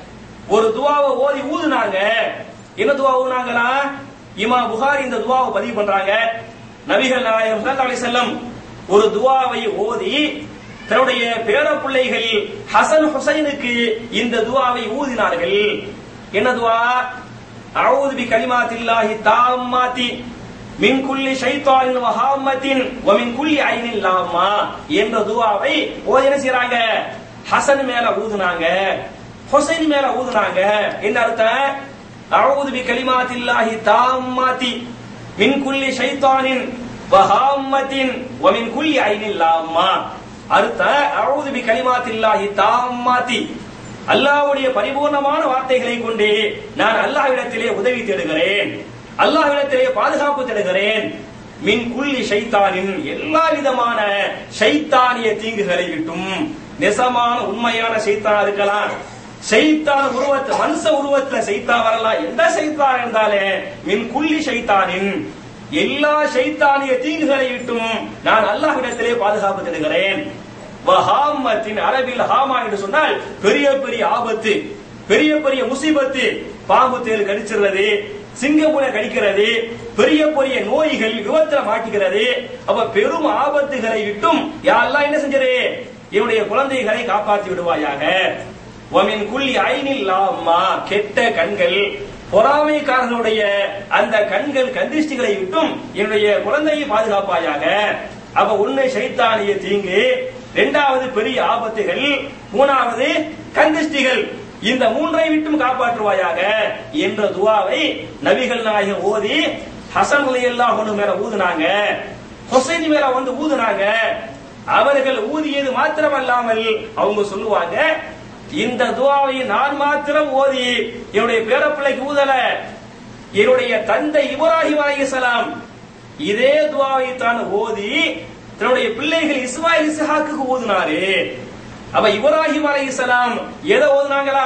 ஒரு துவாவை ஓதி ஊதுனாங்க என்ன துவா ஊதுனாங்களா இமா புகாரி இந்த துவாவை பதிவு பண்றாங்க நபிகள் நாயகம் ஸல்லல்லாஹு அலைஹி வஸல்லம் ஒரு துவாவை ஓதி தன்னுடைய பேர பிள்ளைகள் ஹசன் ஹுசைனுக்கு இந்த துவாவை ஊதினார்கள் என்ன துவா அவுது பி கலிமாத்தில்லாஹி தாம்மாத்தி மின் குல்லி ஷைத்தானின் வஹாமத்தின் வ மின் குல்லி ஐனின் லாமா என்ற துவாவை ஓதி என்ன செய்றாங்க ஹசன் மேல ஊதுனாங்க ஹுசைன் மேல ஊதுனாங்க என்ன அர்த்தம் அவுது பி கலிமாத்தில்லாஹி தாம்மாத்தி மின் குல்லி ஷைத்தானின் வஹாம்மத்தின் வ மின் குல்லி ஐனில் லாம்மா அடுத்த அவுது பி கலிமாத்தில்லாஹி தாம்மாத்தி அல்லாஹ்வுடைய பரிபூர்ணமான வார்த்தைகளை கொண்டு நான் அல்லாஹ்விடத்திலே உதவி தேடுகிறேன் அல்லாஹ்விடத்திலே பாதுகாப்பு தேடுகிறேன் மின் குல்லி ஷைத்தானின் எல்லா விதமான ஷைத்தானிய தீங்குகளை விட்டும் நெசமான உண்மையான ஷைத்தான் இருக்கலாம் ஷைத்தான் உருவத்தை மனுஷ உருவத்துல ஷைத்தான் வரலாம் எந்த ஷைத்தான் இருந்தாலே மின் குல்லி ஷைத்தானின் எல்லா ஷைத்தானிய தீங்குகளை விட்டும் நான் அல்லாஹ்விடத்திலே பாதுகாப்பு தேடுகிறேன் வஹாமத்தின் அரபில் ஹாமா என்று சொன்னால் பெரிய பெரிய ஆபத்து பெரிய பெரிய முசீபத்து பாம்பு தேல் கடிச்சிடுறது சிங்கமுனை கடிக்கிறது பெரிய பெரிய நோய்கள் விபத்துல மாட்டிக்கிறது அப்ப பெரும் ஆபத்துகளை விட்டும் யாரெல்லாம் என்ன செஞ்சது என்னுடைய குழந்தைகளை காப்பாற்றி விடுவாயாக ஒமின் குள்ளி ஐனில் லாம்மா கெட்ட கண்கள் பொறாமைக்காரனுடைய அந்த கண்கள் கந்திஷ்டிகளை விட்டும் என்னுடைய குழந்தையை பாதுகாப்பாயாக அப்ப உன்னை சைத்தானிய தீங்கு இரண்டாவது பெரிய ஆபத்துகள் மூணாவது கந்திஷ்டிகள் இந்த மூன்றை விட்டும் காப்பாற்றுவாயாக என்ற துவாவை நபிகள் நாயகம் ஓதி ஹசன் எல்லாம் ஒண்ணு மேல ஊதுனாங்க ஹுசைன் மேல வந்து ஊதுனாங்க அவர்கள் ஊதியது மாத்திரமல்லாமல் அவங்க சொல்லுவாங்க இந்த துவாவை நான் மாத்திரம் ஓதி என்னுடைய பேரப்பிள்ளைக்கு ஊதல என்னுடைய தந்தை இப்ராஹிம் அலைஹிஸ்ஸலாம் இதே துவாவை தான் ஓதி தன்னுடைய பிள்ளைகள் இஸ்மாயில் இஸ்ஹாக்குக்கு ஊதினாரு அப்ப இப்ராஹிம் அலைஹிஸ்ஸலாம் எதை ஓதுனாங்களா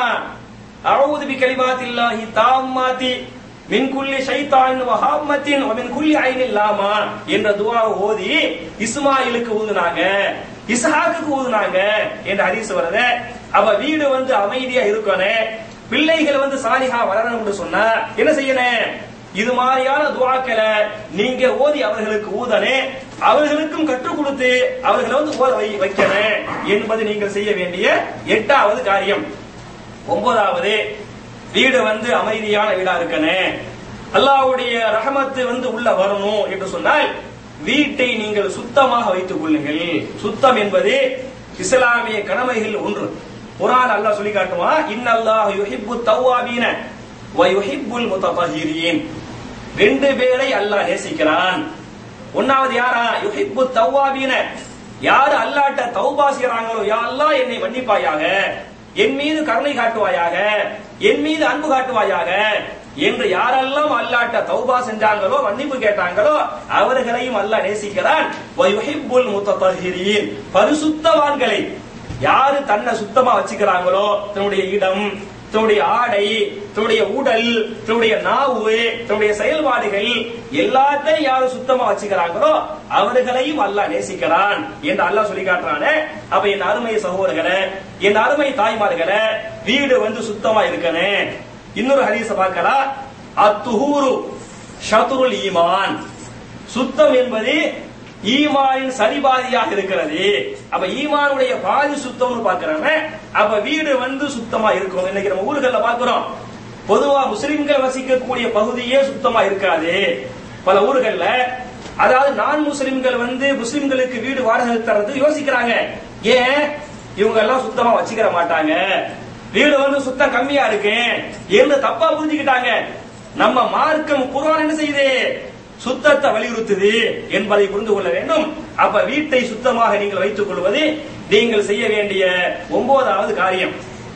அவுது பி கலிமாத்தில்லாஹி தாம்மாத்தி மின் குல்லி ஷைத்தான் வஹாமத்தின் வ மின் குல்லி ஐனில் லாமா என்ற துவாவை ஓதி இஸ்மாயிலுக்கு ஊதுனாங்க இஸ்ஹாக்குக்கு ஊதுனாங்க என்ற ஹதீஸ் வருது அப்ப வீடு வந்து அமைதியா இருக்கணும் பிள்ளைகள் வந்து சாலிஹா வளரணும்னு சொன்னா என்ன செய்யணும் இது மாதிரியான துவாக்களை நீங்க ஓதி அவர்களுக்கு ஊதனே அவர்களுக்கும் கற்றுக் கொடுத்து அவர்களை வந்து ஓத வை வைக்கணும் என்பது நீங்கள் செய்ய வேண்டிய எட்டாவது காரியம் ஒன்பதாவது வீடு வந்து அமைதியான வீடா இருக்கணும் அல்லாஹ்வுடைய ரஹமத்து வந்து உள்ள வரணும் என்று சொன்னால் வீட்டை நீங்கள் சுத்தமாக வைத்துக் கொள்ளுங்கள் சுத்தம் என்பது இஸ்லாமிய கடமைகள் ஒன்று குரான் அல்லாஹ் சொல்லி காட்டுவா இன்னல்லாஹ் யுஹிப்பு தவ்வாபீன வ யுஹிப்புல் முத்தஹிரீன் ரெண்டு பேரை அல்லாஹ் நேசிக்கிறான் ஒன்னாவது யாரா யுஹிப்பு தவ்வாபீன யார் அல்லாட்ட தௌபா செய்றாங்களோ யா அல்லாஹ் என்னை மன்னிப்பாயாக என் மீது கருணை காட்டுவாயாக என் மீது அன்பு காட்டுவாயாக என்று யாரெல்லாம் அல்லாட்ட தௌபா செஞ்சாங்களோ மன்னிப்பு கேட்டாங்களோ அவர்களையும் அல்லாஹ் நேசிக்கிறான் வ யுஹிப்புல் முத்தஹிரீன் பரிசுத்தவான்களை யாரு தன்னை சுத்தமா வச்சுக்கிறாங்களோ தன்னுடைய இடம் தன்னுடைய ஆடை தன்னுடைய உடல் தன்னுடைய நாவு தன்னுடைய செயல்பாடுகள் எல்லாத்தையும் யாரு சுத்தமா வச்சுக்கிறாங்களோ அவர்களையும் அல்லாஹ் நேசிக்கிறான் என்று அல்லாஹ் சொல்லி காட்டுறானே அப்ப என் அருமை சகோதரர்களே என் அருமை தாய்மார்களே வீடு வந்து சுத்தமா இருக்கணும் இன்னொரு ஹதீஸ பார்க்கலாம் அத்துஹூரு ஷத்ருல் ஈமான் சுத்தம் என்பது ஈமானின் சரிபாதியாக இருக்கிறது அப்ப ஈமானுடைய பாதி சுத்தம்னு பாக்குறாங்க அப்ப வீடு வந்து சுத்தமா இருக்கும் இன்னைக்கு நம்ம ஊர்கள்ல பாக்குறோம் பொதுவா முஸ்லிம்கள் வசிக்கக்கூடிய பகுதியே சுத்தமா இருக்காது பல ஊர்கள்ல அதாவது நான் முஸ்லிம்கள் வந்து முஸ்லிம்களுக்கு வீடு வாடகை தரது யோசிக்கிறாங்க ஏன் இவங்க எல்லாம் சுத்தமா வச்சுக்கிற மாட்டாங்க வீடு வந்து சுத்தம் கம்மியா இருக்கு என்று தப்பா புரிஞ்சுக்கிட்டாங்க நம்ம மார்க்கம் குர்ஆன் என்ன செய்யுது சுத்தத்தை வலியுறுத்துது என்பதை புரிந்து கொள்ள வேண்டும் அப்ப வீட்டை சுத்தமாக நீங்கள் வைத்துக் கொள்வது நீங்கள் செய்ய வேண்டிய ஒன்பதாவது காரியம்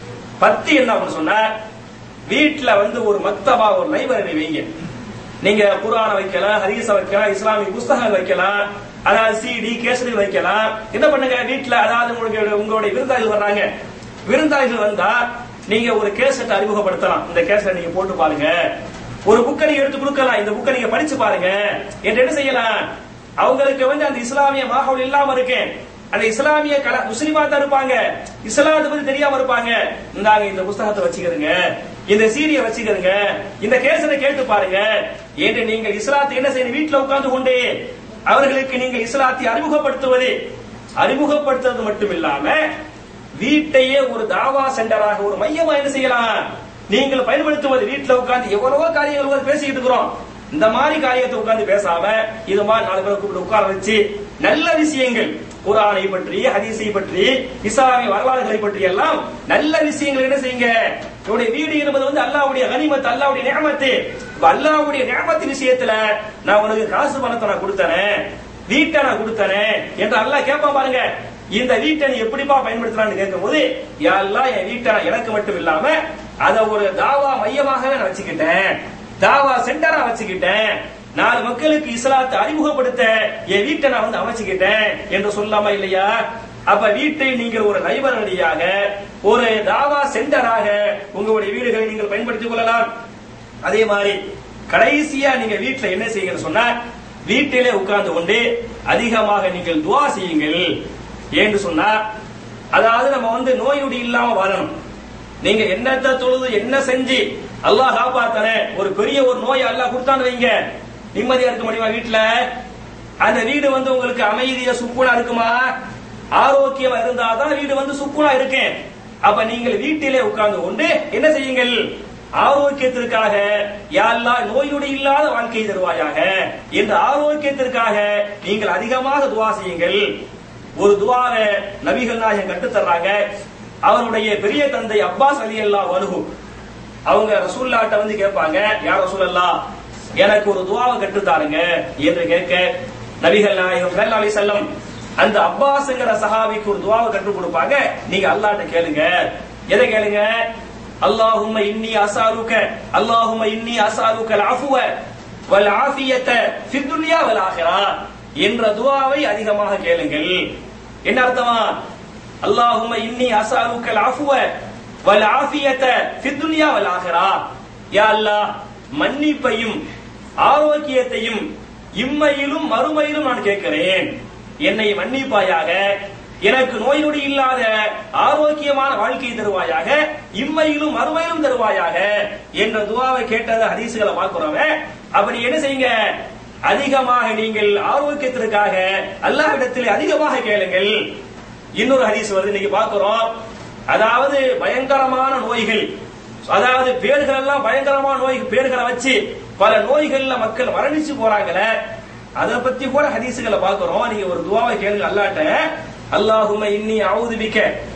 பத்து என்ன அப்படின்னு சொன்னா வீட்டுல வந்து ஒரு மக்தபா ஒரு லைப்ரரி வைங்க நீங்க குர்ஆனை வைக்கலாம் ஹதீஸ வைக்கலாம் இஸ்லாமிய புஸ்தகங்கள் வைக்கலாம் அதாவது சிடி கேசரி வைக்கலாம் என்ன பண்ணுங்க வீட்டுல அதாவது உங்களுக்கு உங்களுடைய விருந்தாளிகள் வர்றாங்க விருந்தாளிகள் வந்தா நீங்க ஒரு கேசட் அறிமுகப்படுத்தலாம் இந்த கேசட் நீங்க போட்டு பாருங்க ஒரு புக்கை நீங்க எடுத்து கொடுக்கலாம் இந்த புக்கை நீங்க படிச்சு பாருங்க என்று என்ன செய்யலாம் அவங்களுக்கு வந்து அந்த இஸ்லாமிய மாஹவுல் இல்லாம இருக்கு அந்த இஸ்லாமிய கல முஸ்லிமா தான் இருப்பாங்க இஸ்லாத்தை பத்தி தெரியாம இருப்பாங்க இந்தாங்க இந்த புஸ்தகத்தை வச்சுக்கிறங்க இந்த சீரிய வச்சுக்கிறங்க இந்த கேசனை கேட்டு பாருங்க என்று நீங்கள் இஸ்லாத்தை என்ன செய்யணும் வீட்டுல உட்கார்ந்து கொண்டு அவர்களுக்கு நீங்கள் இஸ்லாத்தை அறிமுகப்படுத்துவது அறிமுகப்படுத்துறது மட்டும் இல்லாம வீட்டையே ஒரு தாவா சென்டராக ஒரு மையமா என்ன செய்யலாம் நீங்கள் பயன்படுத்துவது வீட்டுல உட்கார்ந்து எவ்வளவோ காரியங்கள் உட்கார்ந்து பேசிக்கிட்டு இருக்கிறோம் இந்த மாதிரி காரியத்தை உட்கார்ந்து பேசாம இது மாதிரி நாலு பேரை கூப்பிட்டு உட்கார வச்சு நல்ல விஷயங்கள் குரானை பற்றி ஹதீஸை பற்றி இஸ்லாமிய வரலாறுகளை பற்றி எல்லாம் நல்ல விஷயங்கள் என்ன செய்யுங்க உங்களுடைய வீடு என்பது வந்து அல்லாஹ்வுடைய கனிமத் அல்லாஹ்வுடைய நியமத்து இப்ப அல்லாஹ்வுடைய நியமத்து விஷயத்துல நான் உனக்கு காசு பணத்தை நான் கொடுத்தனே வீட்டை நான் கொடுத்தனே என்று அல்லாஹ் கேட்பான் பாருங்க இந்த வீட்டை நீ எப்படிப்பா பயன்படுத்தலாம்னு கேட்கும் போது எல்லாம் என் வீட்டை நான் எனக்கு மட்டும் இல்லாம அத ஒரு தாவா மையமாகவே நான் வச்சுக்கிட்டேன் தாவா சென்டரா வச்சுக்கிட்டேன் நாலு மக்களுக்கு இஸ்லாத்தை அறிமுகப்படுத்த என் வீட்டை நான் வந்து அமைச்சுக்கிட்டேன் என்று சொல்லாமா இல்லையா அப்ப வீட்டை நீங்கள் ஒரு லைப்ரரியாக ஒரு தாவா சென்டராக உங்களுடைய வீடுகளை நீங்கள் பயன்படுத்திக் கொள்ளலாம் அதே மாதிரி கடைசியா நீங்க வீட்டுல என்ன செய்யுங்கன்னு சொன்னா வீட்டிலே உட்கார்ந்து கொண்டு அதிகமாக நீங்கள் துவா செய்யுங்கள் ஏன்னு சொன்னா அதாவது நம்ம வந்து நோய் நொடி இல்லாம வாழணும் நீங்க என்னத்த தொழுது என்ன செஞ்சு அல்லாஹ் காப்பாத்தானே ஒரு பெரிய ஒரு நோய் அல்லாஹ் கொடுத்தான்னு வைங்க நிம்மதியா இருக்க முடியுமா வீட்டுல அந்த வீடு வந்து உங்களுக்கு அமைதியா சுக்குனா இருக்குமா ஆரோக்கியமா இருந்தாதான் வீடு வந்து சுக்குனா இருக்கு அப்ப நீங்கள் வீட்டிலே உட்கார்ந்து கொண்டு என்ன செய்யுங்கள் ஆரோக்கியத்திற்காக யாரெல்லாம் நோயுடி இல்லாத வாழ்க்கை தருவாயாக என்ற ஆரோக்கியத்திற்காக நீங்கள் அதிகமாக துவா செய்யுங்கள் ஒரு துவாவை நபிகள் நாயகம் கற்றுத் தர்றாங்க அவருடைய பெரிய தந்தை அப்பாஸ் அலி அல்லா வலுகு அவங்க ரசூல்லாட்ட வந்து கேட்பாங்க யார் ரசூலல்லா எனக்கு ஒரு துவாவை கற்றுத்தாருங்க என்று கேட்க நபிகள் நாயகம் ஸல்லல்லாஹு அலைஹி வஸல்லம் அந்த அப்பாஸ்ங்கிற சஹாபிக்கு ஒரு துவாவை கற்றுக் கொடுப்பாங்க நீங்க அல்லாஹ்ட்ட கேளுங்க எதை கேளுங்க அல்லாஹும்ம இன்னி அசாலுக அல்லாஹும்ம இன்னி அசாலுக அல் அஃப்வ வல் ஆஃபியத ஃபித் துன்யா வல் ஆখিরা என்ற துவாவை அதிகமாக கேளுங்கள் என்ன அர்த்தமா அல்லாஹும்ம இன்னி அசாலுக அல் அஃப்வ வல் ஆஃபியத ஃபித் துன்யா வல் ஆখিরা யா அல்லாஹ் மன்னிப்பையும் ஆரோக்கியத்தையும் இம்மையிலும் மறுமையிலும் நான் கேட்கிறேன் என்னை மன்னிப்பாயாக எனக்கு நோய் நொடி இல்லாத ஆரோக்கியமான வாழ்க்கை தருவாயாக இம்மையிலும் மறுமையிலும் தருவாயாக என்ற துவாவை கேட்டது ஹதீசுகளை பார்க்கிறோமே அப்படி என்ன செய்யுங்க அதிகமாக நீங்கள் ஆரோக்கியத்திற்காக அல்லாஹ்விடத்தில் அதிகமாக கேளுங்கள் இன்னொரு ஹதீஸ் வருது இன்னைக்கு பார்க்கிறோம் அதாவது பயங்கரமான நோய்கள் அதாவது பேர்கள் எல்லாம் பயங்கரமான நோய் பேர்களை வச்சு பல நோய்கள்ல மக்கள் மரணிச்சு போறாங்களே அத பத்தி கூட ஹதீசுகளை பார்க்கிறோம் நீங்க ஒரு துவாவை கேளுங்க அல்லாட்ட அல்லாஹும்ம இன்னி அவுது பிக்க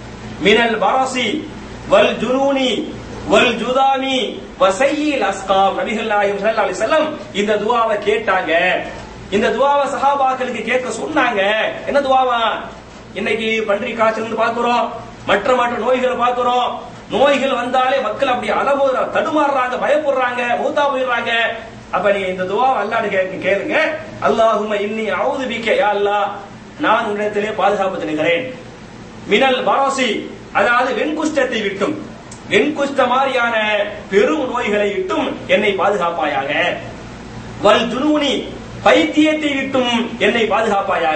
மினல் பரசி வல் ஜுனூனி வல் ஜுதாமி வசையில் அஸ்காம் நபிகள் நாயகம் ஸல்லல்லாஹு அலைஹி வஸல்லம் இந்த துவாவை கேட்டாங்க இந்த துவாவை சஹாபாக்களுக்கு கேட்க சொன்னாங்க என்ன துவாவா இன்னைக்கு பன்றி காய்ச்சல் பார்க்கிறோம் மற்ற மற்ற நோய்களை பார்க்கிறோம் நோய்கள் வந்தாலே மக்கள் அப்படி அளவு தடுமாறுறாங்க பயப்படுறாங்க மூத்தா போயிடுறாங்க அப்ப நீங்க இந்த துவாவை அல்லாஹ் கேட்க கேளுங்க அல்லாஹும்ம இன்னி அவுது பிக்க யா அல்லாஹ் நான் உன்னிடத்திலே பாதுகாப்பு தருகிறேன் மினல் பரோசி அதாவது வெண்குஷ்டத்தை விட்டும் வெண்குஷ்ட மாதிரியான பெரும் நோய்களை விட்டும் என்னை பாதுகாப்பாயாக வல் ஜுனூனி பைத்தியத்தை விட்டும் என்னை பாதுகாப்பாயாக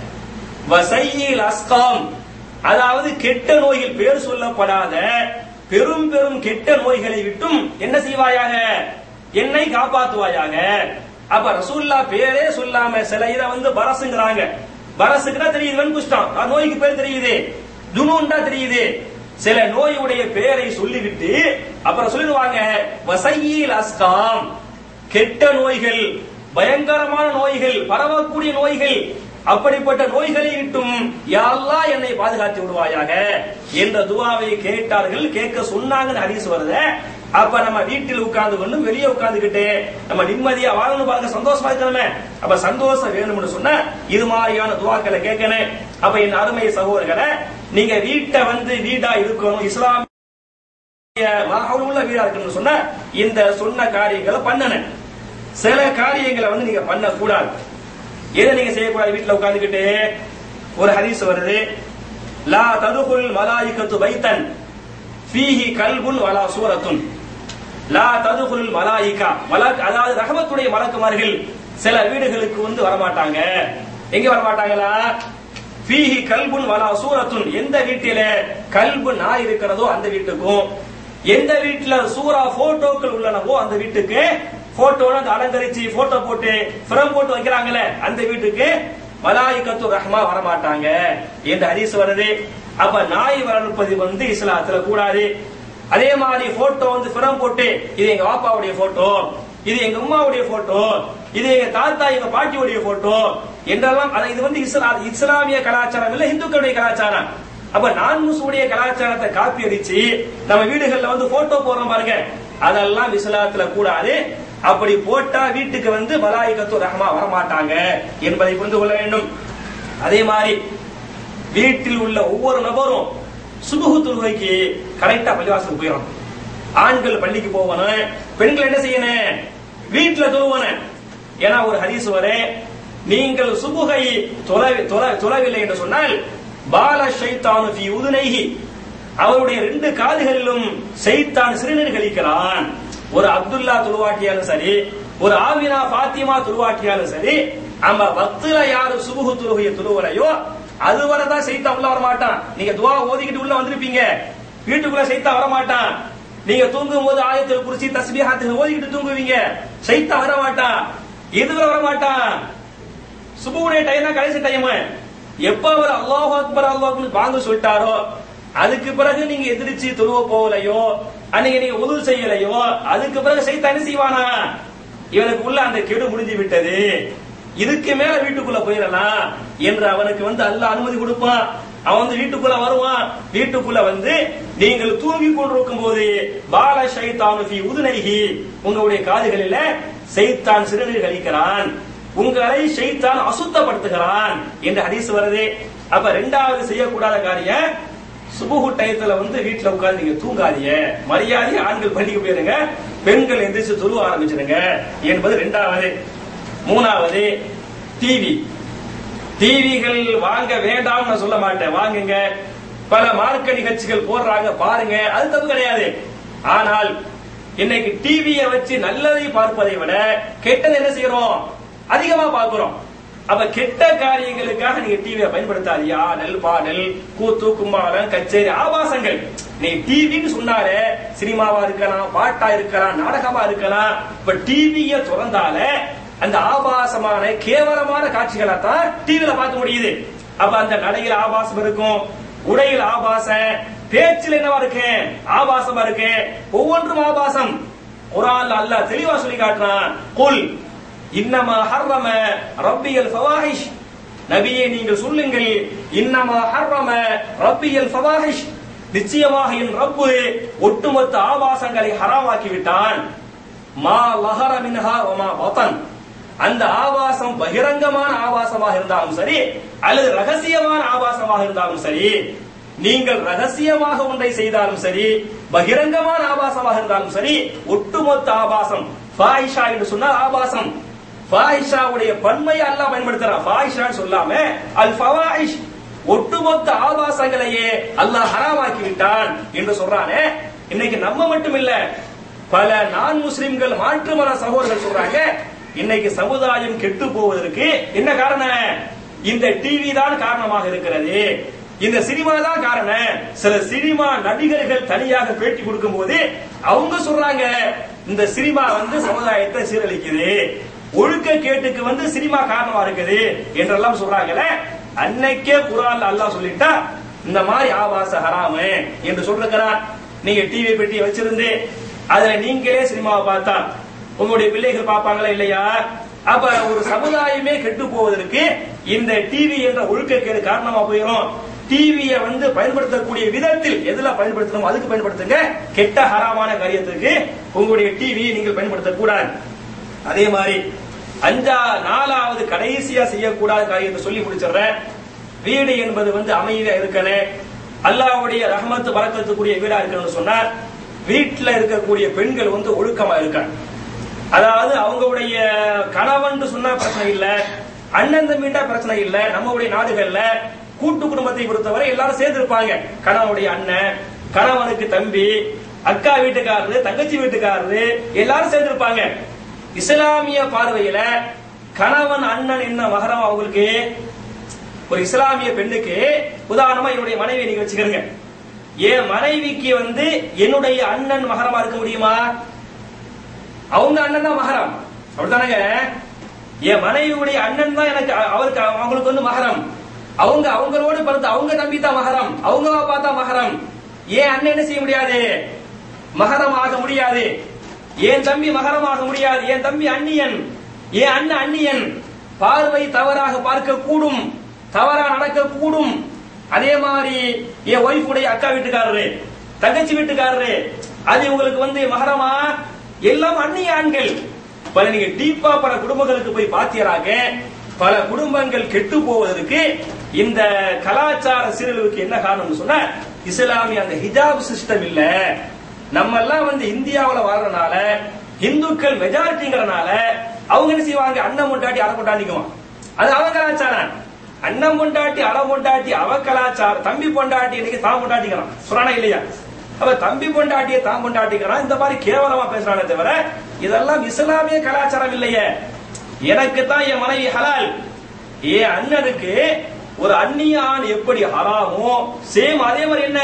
வசையில் அஸ்காம் அதாவது கெட்ட நோய்கள் பேர் சொல்லப்படாத பெரும் பெரும் கெட்ட நோய்களை விட்டும் என்ன செய்வாயாக என்னை காப்பாத்துவாயாக அப்ப ரசூல்லா பேரே சொல்லாம சில இத வந்து பரசுங்கிறாங்க பரசுக்குன்னா தெரியுது வெண்குஷ்டம் அது நோய்க்கு பேர் தெரியுது ஜுனூன்டா தெரியுது சில நோயுடைய பெயரை சொல்லிவிட்டு அப்புறம் சொல்லிடுவாங்க வசையில் அஸ்காம் கெட்ட நோய்கள் பயங்கரமான நோய்கள் பரவக்கூடிய நோய்கள் அப்படிப்பட்ட நோய்களை விட்டும் யாரெல்லாம் என்னை பாதுகாத்து விடுவாயாக என்ற துவாவை கேட்டார்கள் கேட்க சொன்னாங்கன்னு ஹரிஸ் வருது அப்ப நம்ம வீட்டில் உட்கார்ந்து கொண்டு வெளியே உட்கார்ந்துகிட்டு நம்ம நிம்மதியா வாழணும் பாருங்க சந்தோஷமா இருக்கணுமே அப்ப சந்தோஷம் வேணும்னு சொன்னா இது மாதிரியான துவாக்களை கேட்கணும் அப்ப என் அருமை சகோதரர்களை நீங்க வீட்டை வந்து வீடா இருக்கணும் இஸ்லாம் உள்ள வீடா இருக்கணும்னு சொன்னா இந்த சொன்ன காரியங்களை பண்ணணும் சில காரியங்களை வந்து நீங்க பண்ண கூடாது எதை நீங்க செய்யக்கூடாது வீட்டுல உட்கார்ந்துகிட்டு ஒரு ஹதீஸ் வருது லா ததுகுல் மலாயிகத்து பைத்தன் ஃபீஹி கல்புன் வலா சூரத்துன் லா ததுகுல் மலாயிகா மலக் அதாவது ரஹமத்துடைய மலக்குமார்கள் சில வீடுகளுக்கு வந்து வரமாட்டாங்க எங்க வரமாட்டாங்களா ஃபீஹி கல்புன் வலா சூரத்துன் எந்த வீட்டில கல்பு நாய் இருக்கிறதோ அந்த வீட்டுக்கும் எந்த வீட்டுல சூரா போட்டோக்கள் உள்ளனவோ அந்த வீட்டுக்கு போட்டோல அந்த அலங்கரிச்சு போட்டோ போட்டு ஃப்ரம் போட்டு வைக்கிறாங்களே அந்த வீட்டுக்கு மலாயிகத்து ரஹ்மா வரமாட்டாங்க என்று ஹதீஸ் வருது அப்ப நாய் வளர்ப்பது வந்து இஸ்லாத்துல கூடாது அதே மாதிரி போட்டோ வந்து ஃப்ரம் போட்டு இது எங்க பாப்பாவுடைய போட்டோ இது எங்க அம்மாவுடைய போட்டோ இது எங்க தாத்தா எங்க பாட்டியுடைய போட்டோ என்றெல்லாம் அது இது வந்து இஸ்லா இஸ்லாமிய கலாச்சாரம் இல்ல இந்துக்களுடைய கலாச்சாரம் அப்ப நான் முஸ்லிமுடைய கலாச்சாரத்தை காப்பி அடிச்சு நம்ம வீடுகள்ல வந்து போட்டோ போடுறோம் பாருங்க அதெல்லாம் இஸ்லாத்துல கூடாது அப்படி போட்டா வீட்டுக்கு வந்து மலாயிகத்து ரஹ்மா வரமாட்டாங்க என்பதை புரிந்து கொள்ள வேண்டும் அதே மாதிரி வீட்டில் உள்ள ஒவ்வொரு நபரும் சுபுகு தொழுகைக்கு கரெக்டா பள்ளிவாசலுக்கு போயிடணும் ஆண்கள் பள்ளிக்கு போவணும் பெண்கள் என்ன செய்யணும் வீட்டுல தொழுவணும் ஏன்னா ஒரு ஹதீஸ் வரை நீங்கள் சுபுகை தொலை- தொலை- தொலைவில்லை என்று சொன்னால் பால ஷைத்தானு ஃபி உதுனைஹி அவருடைய ரெண்டு காதுகளிலும் சைத்தான் சிறுநீர் கழிக்கிறான் ஒரு அப்துல்லா துருவாட்டியாலும் சரி ஒரு ஆவினா பாத்திமா துருவாட்டியாலும் சரி நம்ம பக்துல யாரு சுபுகு துருகைய துருவலையோ அதுவரை தான் சைத்தான் உள்ள வர மாட்டான் நீங்க துவா ஓதிக்கிட்டு உள்ள வந்திருப்பீங்க வீட்டுக்குள்ள சைத்தான் வர மாட்டான் நீங்க தூங்கும் போது ஆயத்தில் குறிச்சி தஸ்பீஹாத்து ஓதிக்கிட்டு தூங்குவீங்க சைத்தான் வர மாட்டான் இதுவரை வர மாட்டான் சுபுடைய டைம் தான் கடைசி டைம் எப்ப அவர் அல்லாஹ் அக்பர் அல்லாஹ் அக்பர் வாங்க சொல்லிட்டாரோ அதுக்கு பிறகு நீங்க எதிர்த்து தொழுவ போகலையோ அன்னைக்கு நீங்க உதவு செய்யலையோ அதுக்கு பிறகு சைத்தான் என்ன செய்வானா இவனுக்கு உள்ள அந்த கெடு முடிஞ்சு விட்டது இதுக்கு மேல வீட்டுக்குள்ள போயிடலாம் என்று அவனுக்கு வந்து அல்லாஹ் அனுமதி கொடுப்பான் அவன் வந்து வீட்டுக்குள்ள வருவான் வீட்டுக்குள்ள வந்து நீங்கள் தூங்கி கொண்டிருக்கும் போது பால ஷைத்தானு ஃபி உதுனைஹி உங்களுடைய காதுகளில சைத்தான் சிறுநீர் கழிக்கிறான் உங்களை ஷைத்தான் அசுத்தப்படுத்துகிறான் என்று ஹதீஸ் வருது அப்ப ரெண்டாவது செய்யக்கூடாத காரியம் சுபுகு டயத்துல வந்து வீட்டுல உட்கார்ந்து நீங்க தூங்காதீங்க மரியாதை ஆண்கள் பள்ளிக்கு போயிருங்க பெண்கள் எந்திரிச்சு துருவ ஆரம்பிச்சிருங்க என்பது ரெண்டாவது மூணாவது டிவி டிவிகள் வாங்க வேண்டாம் நான் சொல்ல மாட்டேன் வாங்குங்க பல மார்க்க நிகழ்ச்சிகள் போடுறாங்க பாருங்க அது தப்பு கிடையாது ஆனால் இன்னைக்கு டிவியை வச்சு நல்லதை பார்ப்பதை விட கெட்டதை என்ன செய்யறோம் அதிகமா பார்க்கிறோம் அப்ப கெட்ட காரியங்களுக்காக நீங்க டிவியை பயன்படுத்தாதியா நெல் பாடல் கூத்து கும்மாளம் கச்சேரி ஆபாசங்கள் நீ டிவின்னு சொன்னாலே சினிமாவா இருக்கலாம் பாட்டா இருக்கலாம் நாடகமா இருக்கலாம் இப்ப டிவிய திறந்தால அந்த ஆபாசமான கேவலமான காட்சிகளை தான் டிவில பார்க்க முடியுது அப்ப அந்த நடையில் ஆபாசம் இருக்கும் உடையில் ஆபாசம் பேச்சில் என்னவா இருக்கு ஆபாசமா இருக்கு ஒவ்வொன்றும் ஆபாசம் குரான்ல அல்லாஹ் தெளிவா சொல்லி காட்டுறான் குல் இன்னமா ஹர்ரம ரப்பியல் ஃபவாஹிஷ் நபியே நீங்கள் சொல்லுங்கள் இன்னமா ஹர்ரம ரப்பியல் ஃபவாஹிஷ் நிச்சயமாக என் ரப்பு ஒட்டுமொத்த ஆபாசங்களை ஹராமாக்கி விட்டான் மா லஹர மின்ஹா வமா வதன் அந்த ஆபாசம் பகிரங்கமான ஆபாசமாக இருந்தாலும் சரி அல்லது ரகசியமான ஆபாசமாக இருந்தாலும் சரி நீங்கள் ரகசியமாக ஒன்றை செய்தாலும் சரி பகிரங்கமான ஆபாசமாக இருந்தாலும் சரி ஒட்டுமொத்த ஆபாசம் ஃபாயிஷா என்று சொன்னால் ஆபாசம் ஃபாயிஷாவுடைய பன்மையை அல்லாஹ் பயன்படுத்துறான் ஃபாயிஷான்னு சொல்லாம அல் ஃபவாயிஷ் ஒட்டுமொத்த ஆபாசங்களையே அல்லாஹ் ஹராமாக்கி விட்டான் என்று சொல்றானே இன்னைக்கு நம்ம மட்டும் இல்ல பல நான் முஸ்லிம்கள் மாற்று மத சகோதரர்கள் சொல்றாங்க இன்னைக்கு சமுதாயம் கெட்டு போவதற்கு என்ன காரணம் இந்த டிவி தான் காரணமாக இருக்கிறது இந்த சினிமா தான் காரணம் சில சினிமா நடிகர்கள் தனியாக பேட்டி கொடுக்கும் போது அவங்க சொல்றாங்க இந்த சினிமா வந்து சமுதாயத்தை சீரழிக்குது ஒழுக்க கேட்டுக்கு வந்து சினிமா காரணமா இருக்குது என்றெல்லாம் சொல்றாங்கல்ல அன்னைக்கே குரான் அல்லாஹ் சொல்லிட்டா இந்த மாதிரி ஆபாச ஹராமு என்று சொல்லிருக்கிறான் நீங்க டிவி பெட்டியை வச்சிருந்து அதுல நீங்களே சினிமாவை பார்த்தா உங்களுடைய பிள்ளைகள் பார்ப்பாங்களா இல்லையா அப்ப ஒரு சமுதாயமே கெட்டு போவதற்கு இந்த டிவி என்ற ஒழுக்கக்கேடு காரணமா போயிடும் டிவியை வந்து பயன்படுத்தக்கூடிய விதத்தில் எதுல பயன்படுத்தணும் அதுக்கு பயன்படுத்துங்க கெட்ட ஹராமான காரியத்துக்கு உங்களுடைய டிவியை நீங்கள் பயன்படுத்தக்கூடாது அதே மாதிரி அஞ்சா நாலாவது கடைசியா செய்யக்கூடாத காரியத்தை சொல்லி முடிச்சிடுறேன் வீடு என்பது வந்து அமைதியா இருக்கணும் அல்லாஹ்வுடைய ரஹமத்து பறக்கத்துக்குரிய வீடா இருக்கணும்னு சொன்னா வீட்டுல இருக்கக்கூடிய பெண்கள் வந்து ஒழுக்கமா இருக்காங்க அதாவது அவங்களுடைய கணவன் சொன்னா பிரச்சனை இல்ல அண்ணன் தம்பிட்டா பிரச்சனை இல்ல நம்மளுடைய நாடுகள்ல கூட்டு குடும்பத்தை பொறுத்தவரை எல்லாரும் சேர்ந்து இருப்பாங்க கணவனுடைய அண்ணன் கணவனுக்கு தம்பி அக்கா வீட்டுக்காரரு தங்கச்சி வீட்டுக்காரரு எல்லாரும் சேர்ந்து இருப்பாங்க இஸ்லாமிய பார்வையில கணவன் அண்ணன் என்ன மகரம் அவங்களுக்கு ஒரு இஸ்லாமிய பெண்ணுக்கு உதாரணமா என்னுடைய மனைவி நீங்க வச்சுக்கிறீங்க என் மனைவிக்கு வந்து என்னுடைய அண்ணன் மகரமா இருக்க முடியுமா அவங்க அண்ணன் தான் மகரம் அப்படித்தானங்க என் மனைவியுடைய அண்ணன் தான் எனக்கு அ- அவருக்கு அவங்களுக்கு வந்து மகரம் அவங்க அவங்களோடு பிறந்த அவங்க தம்பி தான் மகரம் அவங்க பார்த்தா மகரம் ஏன் அண்ணன் என்ன செய்ய முடியாது மகரம் ஆக முடியாது என் தம்பி மகரம் ஆக முடியாது என் தம்பி அந்நியன் என் அண்ணன் அந்நியன் பார்வை தவறாக பார்க்க கூடும் தவறா நடக்க கூடும் அதே மாதிரி என் ஒய்ஃப் உடைய அக்கா வீட்டுக்காரரு தங்கச்சி வீட்டுக்காரரு அது உங்களுக்கு வந்து மகரமா எல்லாம் அந்நிய ஆண்கள் பல நீங்க டீப்பா பல குடும்பங்களுக்கு போய் பாத்தீராக பல குடும்பங்கள் கெட்டு போவதற்கு இந்த கலாச்சார சீரழிவுக்கு என்ன காரணம்னு சொன்னா இஸ்லாமிய அந்த ஹிஜாப் சிஸ்டம் இல்ல நம்ம எல்லாம் வந்து இந்தியாவுல வாழ்றனால இந்துக்கள் மெஜாரிட்டிங்கிறனால அவங்க என்ன செய்வாங்க அண்ணன் கொண்டாட்டி அரை கொண்டாடிக்குவான் அது அவன் கலாச்சாரம் அண்ணன் பொண்டாட்டி அரை பொண்டாட்டி அவ கலாச்சாரம் தம்பி பொண்டாட்டி இன்னைக்கு தான் பொண்டாட்டிக்கிறான் சொல்றானா இல்லையா அவ தம்பி பொண்டாட்டியை தான் பொண்டாட்டிக்கிறான் இந்த மாதிரி கேவலமா பேசுறானே தவிர இதெல்லாம் இஸ்லாமிய கலாச்சாரம் இல்லையே எனக்கு தான் என் மனைவி ஹலால் என் அண்ணனுக்கு ஒரு அந்நிய ஆண் எப்படி ஹராமோ சேம் அதே மாதிரி என்ன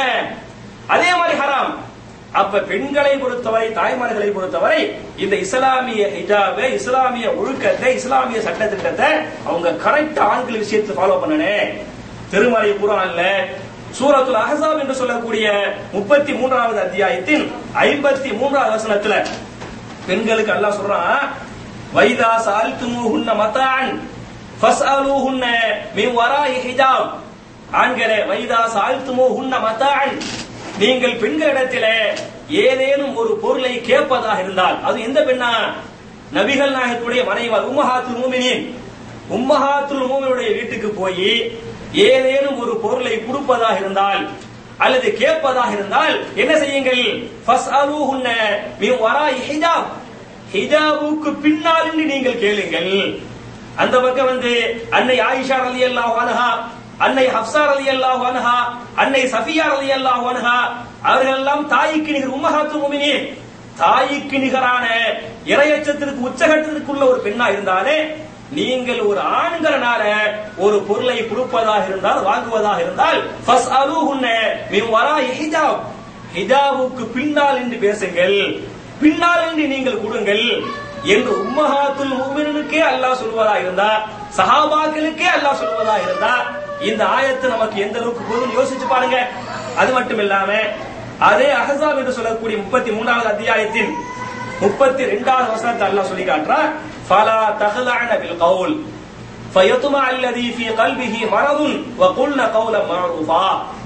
அதே மாதிரி ஹராம் அப்ப பெண்களை பொறுத்தவரை தாய்மார்களை பொறுத்தவரை இந்த இஸ்லாமிய ஹிஜாபை இஸ்லாமிய ஒழுக்கத்தை இஸ்லாமிய சட்டத்திட்டத்தை அவங்க கரெக்ட் ஆண்கள் விஷயத்தை ஃபாலோ பண்ணனே திருமலை குரான்ல சூரத்துல் அஹசாப் என்று சொல்லக்கூடிய முப்பத்தி மூன்றாவது அத்தியாயத்தின் ஐம்பத்தி மூன்றாவது வசனத்துல பெண்களுக்கு அல்லாஹ் சொல்றான் வைதா சால்துமுஹுன்ன மத்தான் ஃபஸ்அலூஹுன்ன மின் வராஇ ஹிஜாப் ஆண்களே வைதா சால்துமுஹுன்ன மத்தான் நீங்கள் பெண்களிடத்திலே ஏதேனும் ஒரு பொருளை கேட்பதாக இருந்தால் அது எந்த பெண்ணா நபிகள் நாயகத்துடைய மனைவர் உம்மஹாத்துல் மூமினின் உம்மஹாத்துல் மூமினுடைய வீட்டுக்கு போய் ஏதேனும் ஒரு பொருளை கொடுப்பதாக இருந்தால் அல்லது கேட்பதாக இருந்தால் என்ன செய்யுங்கள் ஃபஸ்அலூஹுன்ன மின் வராஇ ஹிஜாப் ஹிஜாபுக்கு பின்னால் என்று நீங்கள் கேளுங்கள் அந்த பக்கம் வந்து அன்னை ஆயிஷா ரலியல்லாஹு அன்ஹா அன்னை ஹப்சா ரலியல்லாஹு அன்ஹா அன்னை சஃபியா ரலியல்லாஹு அன்ஹா அவர்கள் எல்லாம் தாய்க்கு நிகர் உம்மஹாத்து முமினீன் தாய்க்கு நிகரான இரையச்சத்திற்கு உச்சகட்டத்திற்குள்ள ஒரு பெண்ணா இருந்தாலே நீங்கள் ஒரு ஆண்களனால ஒரு பொருளை கொடுப்பதாக இருந்தால் வாங்குவதாக இருந்தால் ஃபஸ்அலூஹுன்ன மின் வராஇ ஹிஜாப் ஹிஜாபுக்கு பின்னால் என்று பேசுங்கள் பின்னால் என்று நீங்கள் கொடுங்கள் என்று உம்மஹாத்துல் முஃமினுக்கே அல்லாஹ் சொல்வதா இருந்தா சஹாபாக்களுக்கே அல்லாஹ் சொல்வதா இருந்தா இந்த ஆயத்து நமக்கு எந்த அளவுக்கு போதும் யோசிச்சு பாருங்க அது மட்டும் இல்லாம அதே அஹசாப் என்று சொல்லக்கூடிய முப்பத்தி மூன்றாவது அத்தியாயத்தின் முப்பத்தி ரெண்டாவது வசனத்தை அல்லாஹ் சொல்லி காட்டுறான் ஃபலா தஹலஅன பில் கவுல் ஃபயத்மா அல்லதி ஃபீ கல்பிஹி மரதுன் வகுல்ன கௌலம் மஅரூஃபா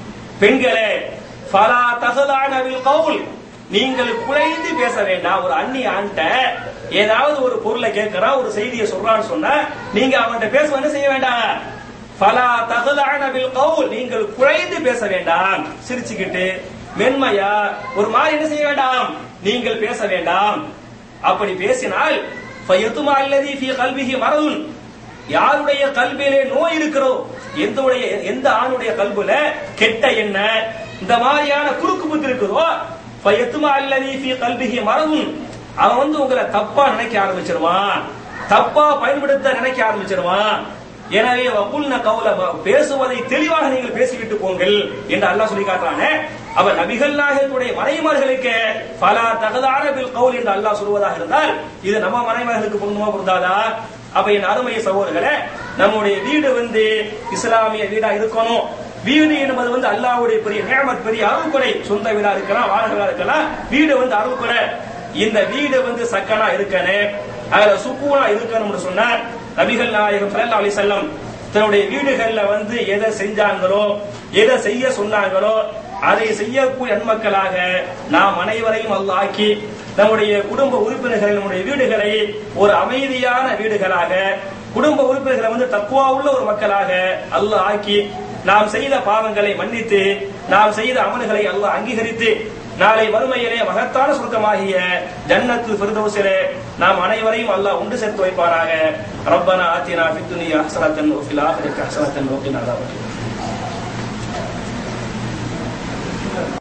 பெண்களே ஃபலா தஹலஅன பில் கவுல் நீங்கள் குறைந்து பேச வேண்டாம் ஒரு அண்ணி ஆண்ட ஏதாவது ஒரு பொருளை கேட்கிறா ஒரு செய்தியை சொல்றான்னு சொன்னா நீங்க அவன்கிட்ட பேச என்ன செய்ய வேண்டாம் ஃபலா தஹலஅன பில் கவுல் நீங்கள் குறைந்து பேச வேண்டாம் சிரிச்சுக்கிட்டு மென்மையா ஒரு மாதிரி என்ன செய்ய வேண்டாம் நீங்கள் பேச வேண்டாம் அப்படி பேசினால் ஃபயத்துமா அல்லதி ஃபீ கல்பிஹி மரதுன் யாருடைய கல்வியிலே நோய் இருக்கிறோ எந்த எந்த ஆணுடைய கல்புல கெட்ட என்ன இந்த மாதிரியான குறுக்கு புத்தி இருக்குதோ ஃபயத்துமா அல்லதி ஃபீ கல்பிஹி மரதுன் அவன் வந்து உங்களை தப்பா நினைக்க ஆரம்பிச்சிருவான் தப்பா பயன்படுத்த நினைக்க ஆரம்பிச்சிருவான் எனவே வகுல்ன கவுல பேசுவதை தெளிவாக நீங்கள் பேசிவிட்டு போங்கள் என்று அல்லாஹ் சொல்லி காட்டுறானே அவ நபிகள் நாயகத்துடைய மனைமார்களுக்கு பல தகதான பில் கவுல் என்று அல்லாஹ் சொல்வதாக இருந்தால் இது நம்ம மனைமார்களுக்கு பொருந்துமா பொருந்தாதா அப்ப என் அருமைய சகோதரர்களே நம்முடைய வீடு வந்து இஸ்லாமிய வீடா இருக்கணும் வீடு என்பது வந்து அல்லாஹ்வுடைய பெரிய நியமத் பெரிய அருள்கொடை சொந்த வீடா இருக்கலாம் வாடகை இருக்கலாம் வீடு வந்து அருள்கொடை இந்த வீடு வந்து சக்கனா இருக்கணும் அதுல சுக்கூனா இருக்கணும்னு சொன்னா நபிகள் நாயகம் ஸல்லல்லாஹு அலைஹி வஸல்லம் தன்னுடைய வீடுகள்ல வந்து எதை செஞ்சாங்களோ எதை செய்ய சொன்னாங்களோ அதை செய்யக்கூடிய நன்மக்களாக நாம் அனைவரையும் அல்லாஹ் ஆக்கி நம்முடைய குடும்ப உறுப்பினர்கள் நம்முடைய வீடுகளை ஒரு அமைதியான வீடுகளாக குடும்ப உறுப்பினர்களை வந்து தக்குவா உள்ள ஒரு மக்களாக அல்லாஹ் ஆக்கி நாம் செய்த பாவங்களை மன்னித்து நாம் செய்த அமல்களை அல்லாஹ் அங்கீகரித்து நாளை மறுமையிலே மகத்தான சுருக்கமாகிய ஜன்னத்து ஃபிர்தௌஸிலே நாம் அனைவரையும் அல்லாஹ் உண்டு சேர்த்து வைப்பாராக ரப்பனா ஆத்தினா ஃபித் துன்யா ஹஸனத்தன் வ ஃபில் ஆখিরাতি ஹஸனத்தன் வ கினா அஸாபன்